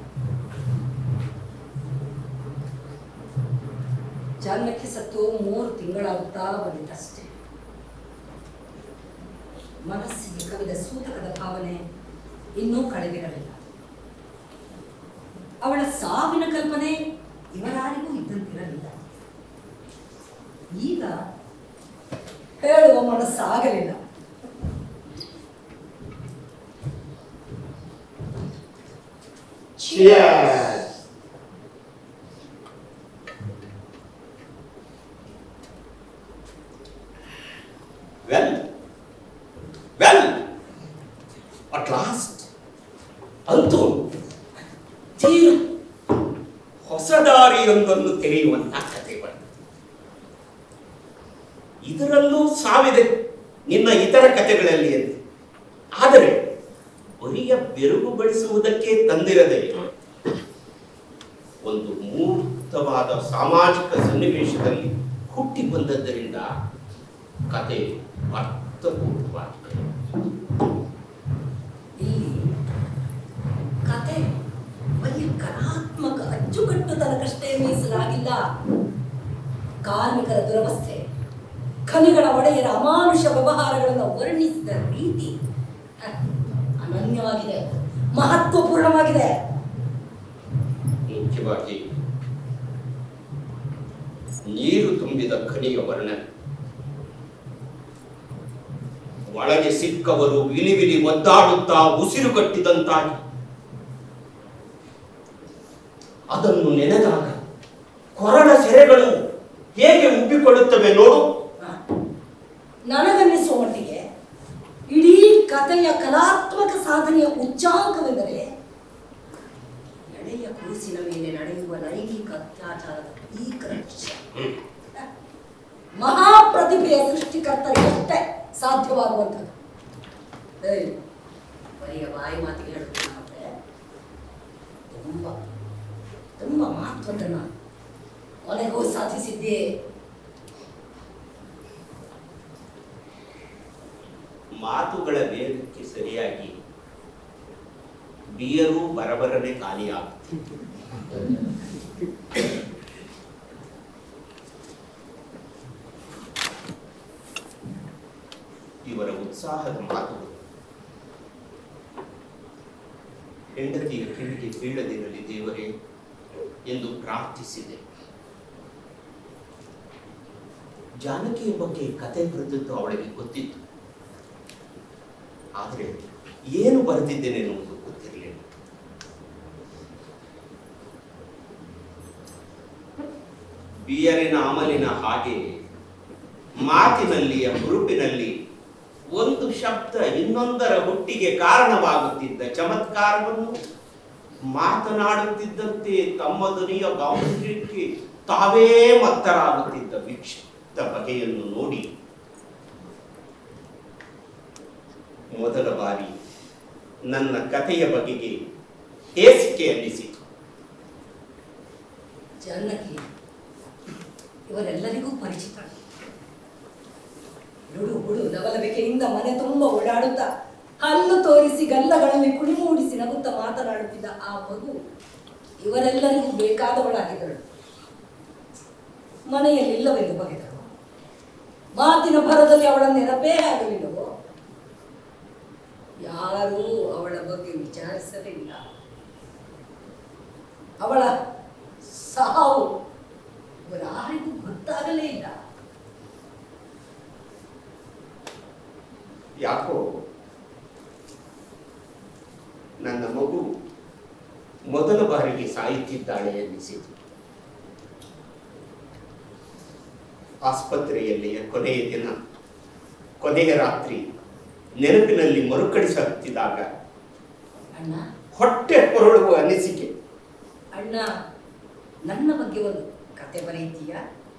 ಜಾನಕಿ ಸತ್ತು ಮೂರು ತಿಂಗಳಾಗುತ್ತಾ ಬಂದಿದ್ದಷ್ಟೇ ಮನಸ್ಸಿಗೆ ಕವಿದ ಸೂತಕದ ಭಾವನೆ ಇನ್ನೂ ಕಳೆದಿರಲಿಲ್ಲ ಅವಳ ಸಾವಿನ ಕಲ್ಪನೆ ಇವರಾರಿಗೂ ಇದ್ದಂತಿರಲಿಲ್ಲ ಈಗ ಹೇಳುವ ಮನಸ್ಸಾಗಲಿಲ್ಲ Cheers. Well, well, at last, ಅಂತೂ ತೀರ ಹೊಸ ದಾರಿಯೊಂದನ್ನು ತೆರೆಯುವಂತಹ ಕತೆ ಬಂತು ಇದರಲ್ಲೂ ಸಾವಿದೆ ನಿನ್ನ ಇತರ ಕಥೆಗಳಲ್ಲಿ ಅಂತ ಆದರೆ ಬರಿಯ ಬೆರಗುಗೊಳಿಸುವುದಕ್ಕೆ ತಂದಿರದೆ ಒಂದು ಮೂರ್ತವಾದ ಸಾಮಾಜಿಕ ಸನ್ನಿವೇಶದಲ್ಲಿ ಹುಟ್ಟಿ ಬಂದದ್ದರಿಂದ ಕತೆ ಅರ್ಥಪೂರ್ಣವಾಗಿದೆ ಇಲ್ಲಿ ಕತೆ ಬರೀ ಕಲಾತ್ಮಕ ಅಚ್ಚುಕಟ್ಟುತನಕಷ್ಟೇ ಮೀಸಲಾಗಿಲ್ಲ ಕಾರ್ಮಿಕರ ದುರವಸ್ಥೆ ಖನಿಗಳ ಒಡೆಯರ ಅಮಾನುಷ ವ್ಯವಹಾರಗಳನ್ನು ವರ್ಣಿಸಿದ ರೀತಿ ಹ, ಅನನ್ಯವಾಗಿದೆ ಮಹತ್ವಪೂರ್ಣವಾಗಿದೆ ಮುಖ್ಯವಾಗಿ ನೀರು ತುಂಬಿದ ಖನಿಯ ವರ್ಣನೆ ಒಳಗೆ ಸಿಕ್ಕವರು ವಿಲಿ ವಿಲಿ ಒದ್ದಾಡುತ್ತಾ ಉಸಿರು ಕಟ್ಟಿದಂತಾಗಿ ಅದನ್ನು ನೆನೆದಾಗ ಕೊರಳ ಸೆರೆಗಳು ಹೇಗೆ ಉಬ್ಬಿಕೊಳ್ಳುತ್ತವೆ ನೋಡು ಹ. ನನಗನ್ನಿಸುವ ಮಟ್ಟಿಗೆ ಇಡೀ ಕಥೆಯ ಕಲಾತ್ಮಕ ಸಾಧನೆಯ ಉಚ್ಚಾಂಕವೆಂದರೆ ಎಳೆಯ ಕೂಸಿನ ಮೇಲೆ ನಡೆಯುವ ಲೈಂಗಿಕ ಅತ್ಯಾಚಾರದ ಭೀಕರ ದೃಶ್ಯ ಮಹಾಪ್ರತಿಭೆಯ ಸೃಷ್ಟಿಕರ್ತರಿಗಷ್ಟೇ ಸಾಧ್ಯವಾಗುವಂಥದ್ದು ಏಯ್, ಬರಿಯ ಬಾಯಿ ಮಾತಿಗೆ ಹೇಳುತ್ತೇನೆ ಮತ್ತೆ ತುಂಬ ತುಂಬ ಮಹತ್ವದನ್ನ ಕೊನೆಗೂ ಸಾಧಿಸಿದ್ದೇ ಮಾತುಗಳ ವೇಗಕ್ಕೆ ಸರಿಯಾಗಿ ಬಿಯರು ಬರಬರನೆ ಖಾಲಿಯಾಗುತ್ತೆ ಇವರ ಉತ್ಸಾಹದ ಮಾತುಗಳು ಹೆಂಡತಿಯ ಕಿವಿಗೆ ಬೀಳದಿರಲಿ ದೇವರೇ ಎಂದು ಪ್ರಾರ್ಥಿಸಿದೆ ಜಾನಕಿಯ ಬಗ್ಗೆ ಕತೆ ಬರೆದದ್ದು ಅವಳಿಗೆ ಗೊತ್ತಿತ್ತು ಆದರೆ ಏನು ಬರೆದಿದ್ದೇನೆ ಎನ್ನುವುದು ಗೊತ್ತಿರಲಿಲ್ಲ ಬಿಯರಿನ ಅಮಲಿನ ಹಾಗೆ ಮಾತಿನಲ್ಲಿಯ ಹುರುಪಿನಲ್ಲಿ ಒಂದು ಶಬ್ದ ಇನ್ನೊಂದರ ಹುಟ್ಟಿಗೆ ಕಾರಣವಾಗುತ್ತಿದ್ದ ಚಮತ್ಕಾರವನ್ನು ಮಾತನಾಡುತ್ತಿದ್ದಂತೆ ತಮ್ಮ ಧ್ವನಿಯ ಗಾಂಭೀರ್ಯಕ್ಕೆ ತಾವೇ ಮತ್ತರಾಗುತ್ತಿದ್ದ ವಿಕ್ಷಿಪ್ತ ಬಗೆಯನ್ನು ನೋಡಿ ಮೊದಲ ಬಾರಿ ನನ್ನ ಕಥೆಯ ಬಗೆಗೆ ಹೇಸಿಕೆ ಅನ್ನಿಸಿತು ಜಾನಕಿ ಇವರೆಲ್ಲರಿಗೂ ಪರಿಚಿತ ನುಡು ಹುಡು ಲವಲವಿಕೆಯಿಂದ ಮನೆ ತುಂಬ ಓಡಾಡುತ್ತಾ ಹಲ್ಲು ತೋರಿಸಿ ಗಲ್ಲಗಳಲ್ಲಿ ಕುಣಿಮೂಡಿಸಿ ನಗುತ್ತಾ ಮಾತನಾಡುತ್ತಿದ್ದ ಆ ಮಗು ಇವರೆಲ್ಲರಿಗೂ ಬೇಕಾದವಳಾಗಿದ್ದಳು ಮನೆಯಲ್ಲಿಲ್ಲವೆಂದು ಬಗೆದಳು ಮಾತಿನ ಭರದಲ್ಲಿ ಅವಳ ನೆನಪೇ ಆಗಲಿಲ್ಲವೋ ಯಾರೂ ಅವಳ ಬಗ್ಗೆ ವಿಚಾರಿಸಲಿಲ್ಲ ಅವಳ ಸಾವು ಯಾರಿಗೂ ಗೊತ್ತಾಗಲೇ ಇಲ್ಲ ಯಾಕೋ ನನ್ನ ಮಗು ಮೊದಲ ಬಾರಿಗೆ ಸಾಯುತ್ತಿದ್ದಾಳೆ ಎನ್ನಿಸಿತು ಆಸ್ಪತ್ರೆಯಲ್ಲಿಯ ಕೊನೆಯ ದಿನ ಕೊನೆಯ ರಾತ್ರಿ ನೆನಪಿನಲ್ಲಿ ಮರುಕಳಿಸುತ್ತಿದ್ದಾಗ ಅಣ್ಣ ಹೊಟ್ಟೆ ಹೊರಳುವ ಅನಿಸಿಕೆ ಅಣ್ಣ ನನ್ನ ಬಗ್ಗೆ ಒಂದು ಕತೆ ಬರೀತೀಯಾ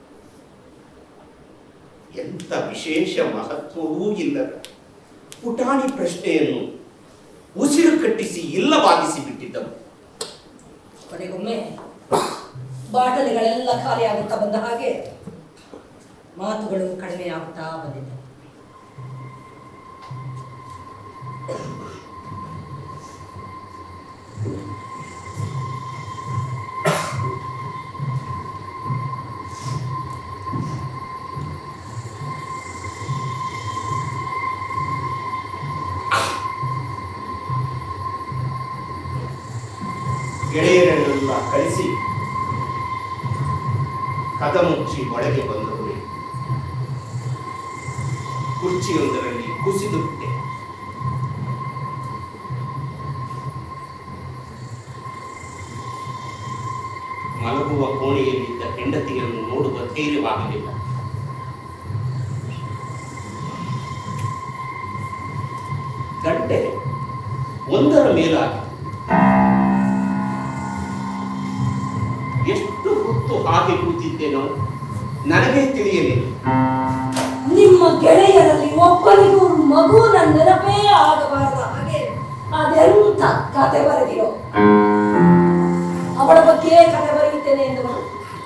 ಎಂಥ ವಿಶೇಷ ಮಹತ್ವವೂ ಇಲ್ಲದ ಪುಟಾಣಿ ಪ್ರಶ್ನೆಯನ್ನು ಉಸಿರು ಕಟ್ಟಿಸಿ ಇಲ್ಲವಾಗಿಸಿ ಬಿಟ್ಟಿದ್ದವು ಕೊನೆಗೊಮ್ಮೆ ಬಾಟಲಿಗಳೆಲ್ಲ ಖಾಲಿಯಾಗುತ್ತಾ ಬಂದ ಹಾಗೆ ಮಾತುಗಳು ಕಡಿಮೆಯಾಗುತ್ತಾ ಬಂದಿದ್ದವು ಗೆಳೆಯರನ್ನೆಲ್ಲ ಕಳಿಸಿ ಕದ ಮುಚ್ಚಿ ಒಳಗೆ ಬಂದವನೇ ಕುರ್ಚಿಯೊಂದರಲ್ಲಿ ಕುಸಿದು ಬಿಟ್ಟೆ ಮಲಗುವ ಕೋಣೆಯಲ್ಲಿದ್ದ ಹೆಂಡತಿಯನ್ನು ನೋಡುವ ಧೈರ್ಯವಾಗಲಿಲ್ಲ ಗಂಟೆ ಒಂದರ ಮೇಲಾಗಿ ಎಷ್ಟು ಹೊತ್ತು ಹಾಗೆ ಕೂತಿದ್ದೇನೋ ನನಗೆ ತಿಳಿಯಲಿಲ್ಲ ನಿಮ್ಮ ಗೆಳೆಯರಲ್ಲಿ ಒಬ್ಬನಿಗೂ ಮಗುವಿನ ನೆನಪೇ ಆಗಬಾರದ ಹಾಗೆ ಅದೆಂತ ಕತೆ ಬರೆದಿರೋ ಅವಳ ಬಗ್ಗೆ ಕತೆ ಬರೆಯುತ್ತೇನೆ ಎಂದವರು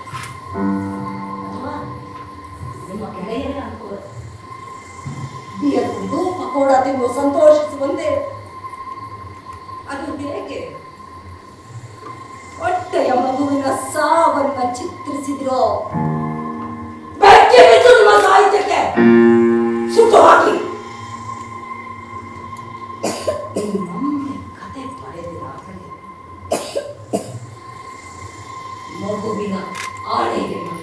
ಅಥವಾ ನಿಮ್ಮ ಗೆಳೆಯರೇ ಅನ್ಕೋರು ಬಿಯರ್ ಕುಡಿದು ಪಕೋಡ ತಿಂದು ಸಂತೋಷಿಸುವಂತೆ ಅದು ಹೇಗೆ ಹೊಟ್ಟೆಯ ಮಗುವಿನ ಸಾವನ್ನ ಚಿತ್ರಿಸಿದಿರೋ ಬೆಕ್ಕೆ ಬಿದ್ದು ನಿಮ್ಮ ಸಾಹಿತ್ಯಕ್ಕೆ ಸುಟ್ಟು ಹಾಕಿ ಇನ್ನೊಮ್ಮೆ ಕತೆ ಬರೆದಿರಾಗಲೇ ಮಗುವಿನ ಆಣೆಗೆ ಮನೆ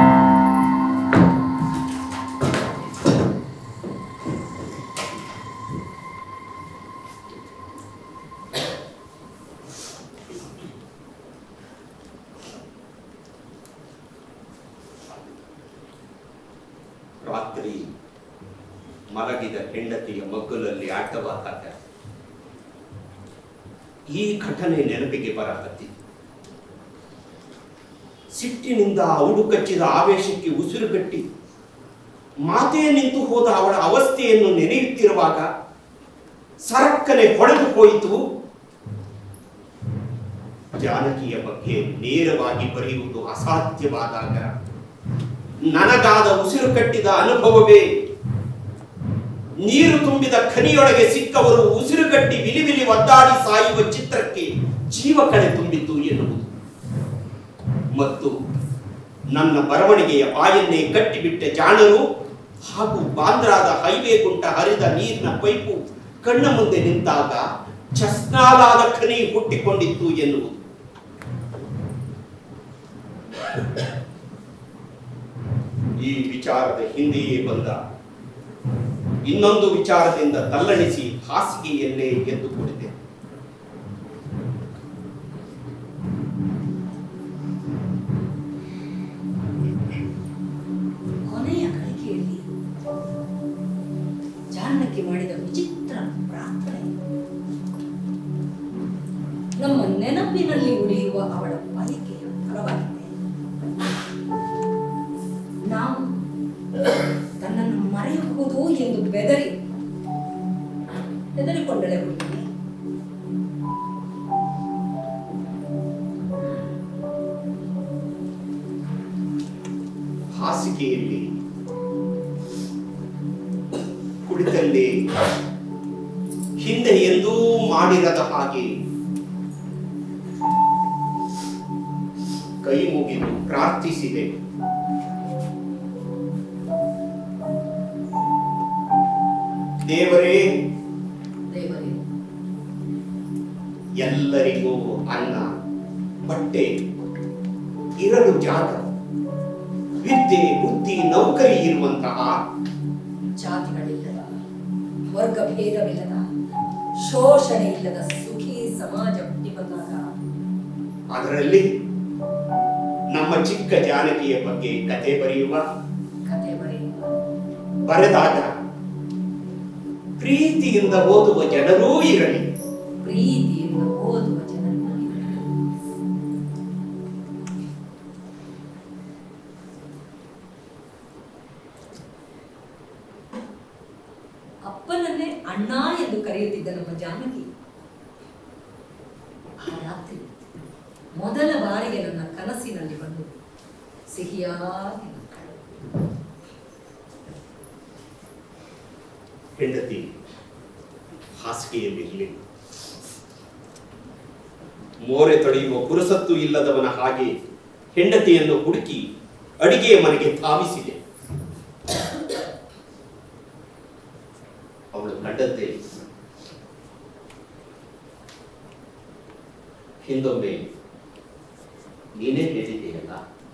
ರಾತ್ರಿ ಮಲಗಿದ ಹೆಂಡತಿಯ ಮಗ್ಗುಲಲ್ಲಿ ಆಟವಾದಾಗ ಈ ಘಟನೆ ನೆನಪಿಗೆ ಬರಹತ್ತಿ ಸಿಟ್ಟಿನಿಂದ ಅವಳು ಕಚ್ಚಿದ ಆವೇಶಕ್ಕೆ ಉಸಿರುಗಟ್ಟಿ ಮಾತೇ ನಿಂತು ಹೋದ ಅವಳ ಅವಸ್ಥೆಯನ್ನು ನೆನೆಯುತ್ತಿರುವಾಗ ಸರಕ್ಕನೆ ಹೊಡೆದು ಹೋಯಿತು ಜಾನಕಿಯ ಬಗ್ಗೆ ನೇರವಾಗಿ ಬರೆಯುವುದು ಅಸಾಧ್ಯವಾದಾಗ ನನಗಾದ ಉಸಿರು ಕಟ್ಟಿದ ಅನುಭವವೇ ನೀರು ತುಂಬಿದ ಖನಿಯೊಳಗೆ ಸಿಕ್ಕವರು ಉಸಿರುಗಟ್ಟಿ ವಿಲಿವಿಲಿ ಒದ್ದಾಡಿ ಸಾಯುವ ಚಿತ್ರಕ್ಕೆ ಜೀವ ಕಳೆ ತುಂಬಿತು ಎನ್ನುವುದು ಮತ್ತು ನನ್ನ ಬರವಣಿಗೆಯ ಬಾಯನ್ನೇ ಕಟ್ಟಿಬಿಟ್ಟ ಜಾಣರು ಹಾಗೂ ಬಾಂದ್ರಾದ ಹೈವೇ ಗುಂಟ ಹರಿದ ನೀರಿನ ಪೈಪು ಕಣ್ಣ ಮುಂದೆ ನಿಂತಾಗ ಚಸ್ನಾಲಾದ ಖನಿ ಹುಟ್ಟಿಕೊಂಡಿತ್ತು ಎನ್ನುವುದು ಈ ವಿಚಾರದ ಹಿಂದೆಯೇ ಬಂದ ಇನ್ನೊಂದು ವಿಚಾರದಿಂದ ತಲ್ಲಣಿಸಿ ಹಾಸಿಗೆಯಲ್ಲೇ ಎದ್ದು ಕೂಡಿದೆ ಕೊನೆಯ ಗಳಿಗೆಯಲ್ಲಿ ಜಾನಕಿ ಮಾಡಿದ ವಿಚಿತ್ರ ಪ್ರಾರ್ಥನೆ ನಮ್ಮ ನೆನಪಿನಲ್ಲಿ ಉಳಿಯುವ ಅವಳ ಬಯಕೆಯ ಫಲವಾಗಿದೆ ನಾವು ತನ್ನನ್ನು ಮರೆಯಬಹುದು ಎಂದು ಬೆದರಿ ಹೆದರಿಕೊಂಡಳೆ ಹುಡುಗಿ ಹಾಸಿಗೆಯಲ್ಲಿ ಕುಳಿತಲ್ಲಿ ಹಿಂದೆ ಎಂದೂ ಮಾಡಿರದ ಹಾಗೆ ಕೈ ಮುಗಿದು ಪ್ರಾರ್ಥಿಸಿದೆ ದೇವರೇ ದೇವರೇ ಎಲ್ಲರಿಗೂ ಅನ್ನ ಬಟ್ಟೆ ಇರಲು ಜಾಗ ವಿದ್ಯೆ ಬುದ್ಧಿ ನೌಕರಿ ಇರುವಂತಹ ಜಾತಿಗಳಿಲ್ಲದ ವರ್ಗ ಭೇದವಿಲ್ಲದ ಶೋಷಣೆ ಇಲ್ಲದ ಸುಖಿ ಸಮಾಜ ಹುಟ್ಟಿ ಬಂದಾಗ ಅದರಲ್ಲಿ ನಮ್ಮ ಚಿಕ್ಕ ಜಾನಕಿಯ ಬಗ್ಗೆ ಕತೆ ಬರೆಯುವ ಕತೆ ಬರೆಯುವ ಬರೆದಾಗ ಪ್ರೀತಿಯಿಂದ ಓದುವ ಜನರೂ ಇರಲಿ ಪ್ರೀತಿಯಿಂದ ಓದುವ ಜನರು ಅಪ್ಪನನ್ನೇ ಅಣ್ಣ ಎಂದು ಕರೆಯುತ್ತಿದ್ದ ನಮ್ಮ ಜಾನಕಿ ಆ ರಾತ್ರಿ ಮೊದಲ ಬಾರಿಗೆ ನನ್ನ ಕನಸಿನಲ್ಲಿ ಬಂದು ಸಿಹಿಯಾಗಿ ನಕ್ಕಳು. ಹೆಂಡತಿ ಹಾಸಿಗೆಯಲ್ಲಿರಲಿ ಮೋರೆ ತೊಳೆಯುವ ಪುರಸತ್ತು ಇಲ್ಲದವನ ಹಾಗೆ ಹೆಂಡತಿಯನ್ನು ಹುಡುಕಿ ಅಡಿಗೆಯ ಮನೆಗೆ ಧಾವಿಸಿದೆ ಅವಳು ಕಂಡಂತೆ ಹಿಂದೊಮ್ಮೆ ನೀನೇ ಹೇಳಿದೆಯಲ್ಲ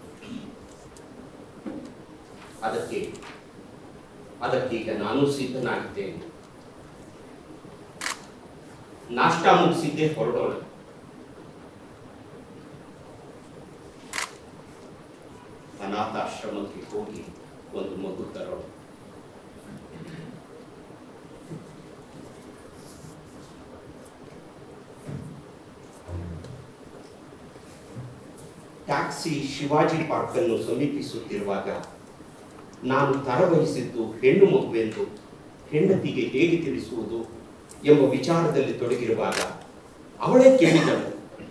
ಅದಕ್ಕೆ ಅದಕ್ಕೀಗ ನಾನು ಸಿದ್ಧನಾಗಿದ್ದೇನೆ ನಾಷ್ಟ ಮುಗಿಸಿದ್ದೇ ಹೊರಡೋಣ ಅನಾಥಾಶ್ರಮಕ್ಕೆ ಹೋಗಿ ಒಂದು ಮಗು ತರೋಣ ಟ್ಯಾಕ್ಸಿ ಶಿವಾಜಿ ಪಾರ್ಕ್ ಅನ್ನು ಸಮೀಪಿಸುತ್ತಿರುವಾಗ ನಾನು ತರವಹಿಸಿದ್ದು ಹೆಣ್ಣು ಮಗುವೆಂದು ಹೆಂಡತಿಗೆ ಹೇಗೆ ತಿಳಿಸುವುದು ಎಂಬ ವಿಚಾರದಲ್ಲಿ ತೊಡಗಿರುವಾಗ ಅವಳೇ ಕೇಳಿದಳು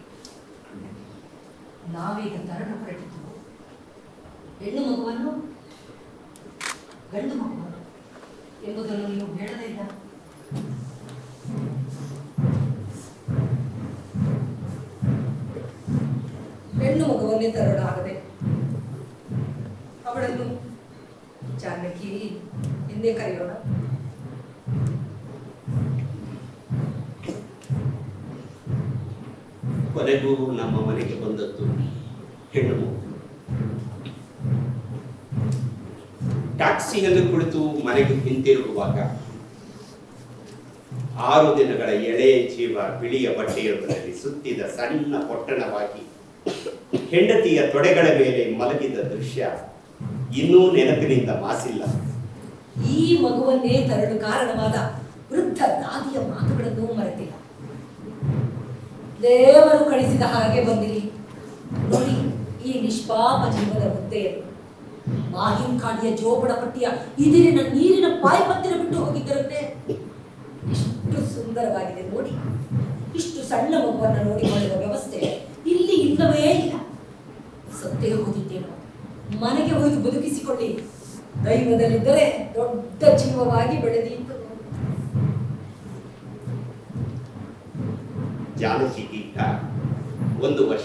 ನಾವೀಗ ತರಲು ಹೊರಟಿದ್ದು ಹೆಣ್ಣು ಮಗುವನ್ನು ಗಂಡು ಮಗುವನ್ನು ಎಂಬುದನ್ನು ನೀವು ಹೇಳದೇ ಇಲ್ಲ ಹೆಣ್ಣು ಮಗುವನ್ನೇ ತರಲಾಗದೆ ಅವಳನ್ನು ಜಾನಕಿ ಹಿಂದೆ ಕರೆಯೋಣ ಕೊನೆಗೂ ನಮ್ಮ ಮನೆಗೆ ಬಂದದ್ದು ಹೆಣ್ಣು ಮಗು ಟ್ಯಾಕ್ಸಿಯಲ್ಲಿ ಕುಳಿತು ಮನೆಗೆ ಹಿಂತಿರುಗುವಾಗ ಆರು ದಿನಗಳ ಎಳೆ ಜೀವ ಬಿಳಿಯ ಬಟ್ಟೆಯೊಂದರಲ್ಲಿ ಸುತ್ತಿದ ಸಣ್ಣ ಪೊಟ್ಟಣವಾಗಿ ಹೆಂಡತಿಯ ತೊಡೆಗಳ ಮೇಲೆ ಮಲಗಿದ ದೃಶ್ಯ ಇನ್ನೂ ನೆನಪಿನಿಂದ ಮಾಸಿಲ್ಲ ಈ ಮಗುವನ್ನೇ ತರಲು ಕಾರಣವಾದ ವೃದ್ಧ ದಾದಿಯ ಮಾತುಗಳನ್ನು ಮರೆತಿಲ್ಲ ದೇವರು ಕಳಿಸಿದ ಹಾಗೆ ಬಂದಿರಿ ನೋಡಿ ಈ ನಿಷ್ಪಾಪ ಜೀವದ ಮುದ್ದೆಯನ್ನು ಮಾಹಿಂಕಾಡಿಯ ಜೋಬಡ ಪಟ್ಟಿಯ ಇದಿರಿನ ನೀರಿನ ಪಾಯ್ಪತ್ತಿರ ಬಿಟ್ಟು ಹೋಗಿದ್ದರಂತೆ ಎಷ್ಟು ಸುಂದರವಾಗಿದೆ ನೋಡಿ ಇಷ್ಟು ಸಣ್ಣ ಮಗುವನ್ನು ನೋಡಿಕೊಳ್ಳುವ ವ್ಯವಸ್ಥೆ ಇಲ್ಲಿ ಇಲ್ಲವೇ ಇಲ್ಲ ಸತ್ತೇ ಹೋಗಿದ್ದೇನೋ ಮನೆಗೆ ಹೋಗಿ ಬದುಕಿಸಿಕೊಳ್ಳಿ ದೈವದಲ್ಲಿದ್ದರೆ ದೊಡ್ಡ ಜೀವವಾಗಿ ಬೆಳೆದೀತು ಜಾನಕಿಗೀಗ ಒಂದು ವರ್ಷ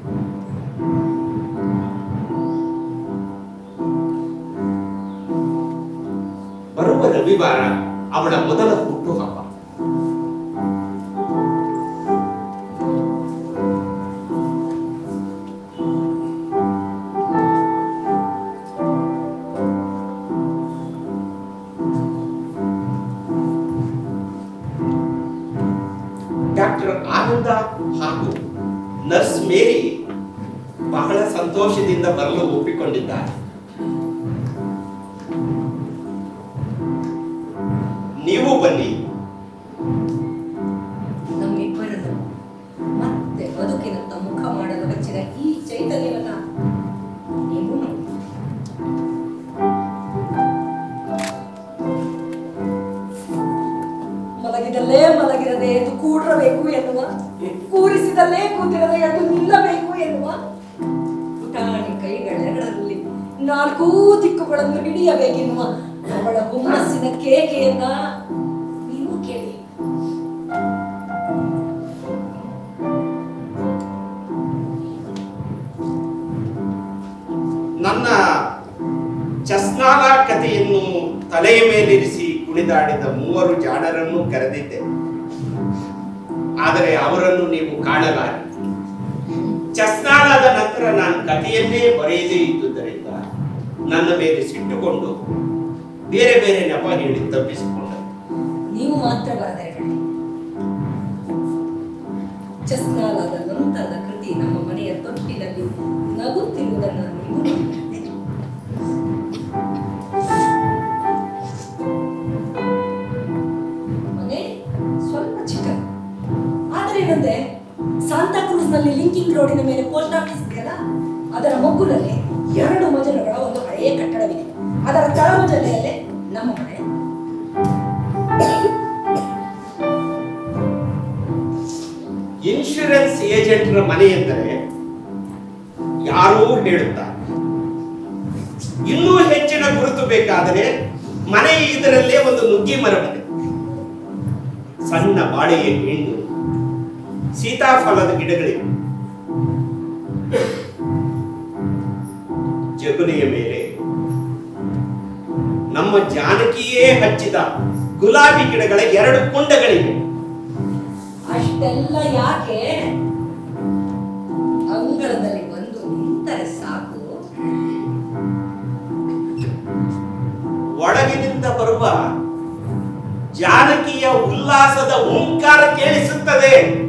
ಬರುವ ರವಿವಾರ ಅವಳ ಮೊದಲ ಹುಟ್ಟುಹಬ್ಬ ಡಾಕ್ಟರ್ ಆನಂದ ಹಾಗೂ ನರ್ಸ್ ಮೇರಿ ಬಹಳ ಸಂತೋಷದಿಂದ ಬರಲು ಒಪ್ಪಿಕೊಂಡಿದ್ದಾರೆ ನೀವು ಬನ್ನಿ ನಮ್ಮಿಬ್ಬರನ್ನು ಮತ್ತೆ ಬದುಕಿನತ್ತ ಮುಖ ಮಾಡಲು ಹಚ್ಚಿದ ಈ ಚೈತನ್ಯವನ್ನ ನೀವು ನೋಡಿ ಮಲಗಿದಲ್ಲೇ ಮಲಗಿರದೆ ಎದ್ದು ಕೂಡಿರಬೇಕು ಎನ್ನುವ ಕೂರಿಸಿದಲ್ಲೇ ಕೂತಿರದೆ ಎದ್ದು ನಿಲ್ಲಬೇಕು ಎನ್ನುವ ಪುಟಾಣಿ ಕೈಗಳೆರಡರಲ್ಲಿ ನಾಲ್ಕೂ ದಿಕ್ಕುಗಳನ್ನು ಹಿಡಿಯಬೇಕೆನ್ನುವ ಅವಳ ಹುಮ್ಮಸ್ಸಿನ ಕೇಕೆಯನ್ನ ನೀವು ಕೇಳಿ ನನ್ನ ಚಸ್ನಾಲ ಕಥೆಯನ್ನು ತಲೆಯ ಮೇಲಿರಿಸಿ ಕುಣಿದಾಡಿದ ಮೂವರು ಜಾಣರನ್ನು ಕರೆದಿದ್ದೆ ಆದರೆ ಅವರನ್ನು ನೀವು ಕಾಣಲಾರಿ ಚಸ್ನಾಳಾದ ನಂತರ ನಾನು ಕಥೆಯನ್ನೇ ಬರೆಯದೇ ಇದ್ದುದರಿಂದ ನನ್ನ ಮೇಲೆ ಸಿಟ್ಟುಕೊಂಡು ಬೇರೆ ಬೇರೆ ನೆಪ ಹೇಳಿ ತಪ್ಪಿಸಿಕೊಂಡ ನೀವು ಮಾತ್ರ ಬರದರೆ ಕಣೆ ಚಸ್ನಾಲದ ನಂತರದ ಕೃತಿ ನಮ್ಮ ಮನೆಯ ತೊಟ್ಟಿನಲ್ಲಿ ನಗುತ್ತಿರುವುದನ್ನು ನೀವು ನೋಡಿದ್ದೀರಿ. ಮನೆ ಸ್ವಲ್ಪ ಚಿಕ್ಕದು ಆದರೆ ಏನಂದ್ರೆ ಸಾಂತಾ ಕ್ರೂಸ್ನಲ್ಲಿ ಲಿಂಕಿಂಗ್ ರೋಡಿನ ಮೇಲೆ ಪೋಸ್ಟ್ ಆಫೀಸ್ ಇದೆಯಲ್ಲ ಅದರ ಮಗ್ಗುಲಲ್ಲಿ ಎರಡು ಮಜಲುಗಳ ಒಂದು ಹಳೆಯ ಕಟ್ಟಡವಿದೆ ಅದರ ತಳಮಜಲೆಯಲ್ಲೇ ನಮ್ಮ ಮನೆ ಇನ್ಶೂರೆನ್ಸ್ ಏಜೆಂಟರ ಮನೆ ಎಂದರೆ ಯಾರೋ ಹೇಳುತ್ತಾರೆ ಇನ್ನೂ ಹೆಚ್ಚಿನ ಗುರುತು ಬೇಕಾದರೆ ಮನೆಯ ಇದರಲ್ಲೇ ಒಂದು ನುಗ್ಗಿ ಮರವಿದೆ ಸಣ್ಣ ಬಾಳೆಯ ಹೆಣ್ಣು ಸೀತಾಫಲದ ಗಿಡಗಳಿವೆ ಜಗುಲಿಯ ಮೇಲೆ ನಮ್ಮ ಜಾನಕಿಯೇ ಹಚ್ಚಿದ ಗುಲಾಬಿ ಗಿಡಗಳ ಎರಡು ಕುಂಡಗಳಿವೆ ಅಷ್ಟೆಲ್ಲ ಯಾಕೆ ಅಂಗಳದಲ್ಲಿ ಬಂದು ನಿಂತರೆ ಸಾಕು ಒಳಗಿನಿಂದ ಬರುವ ಜಾನಕಿಯ ಉಲ್ಲಾಸದ ಓಂಕಾರ ಕೇಳಿಸುತ್ತದೆ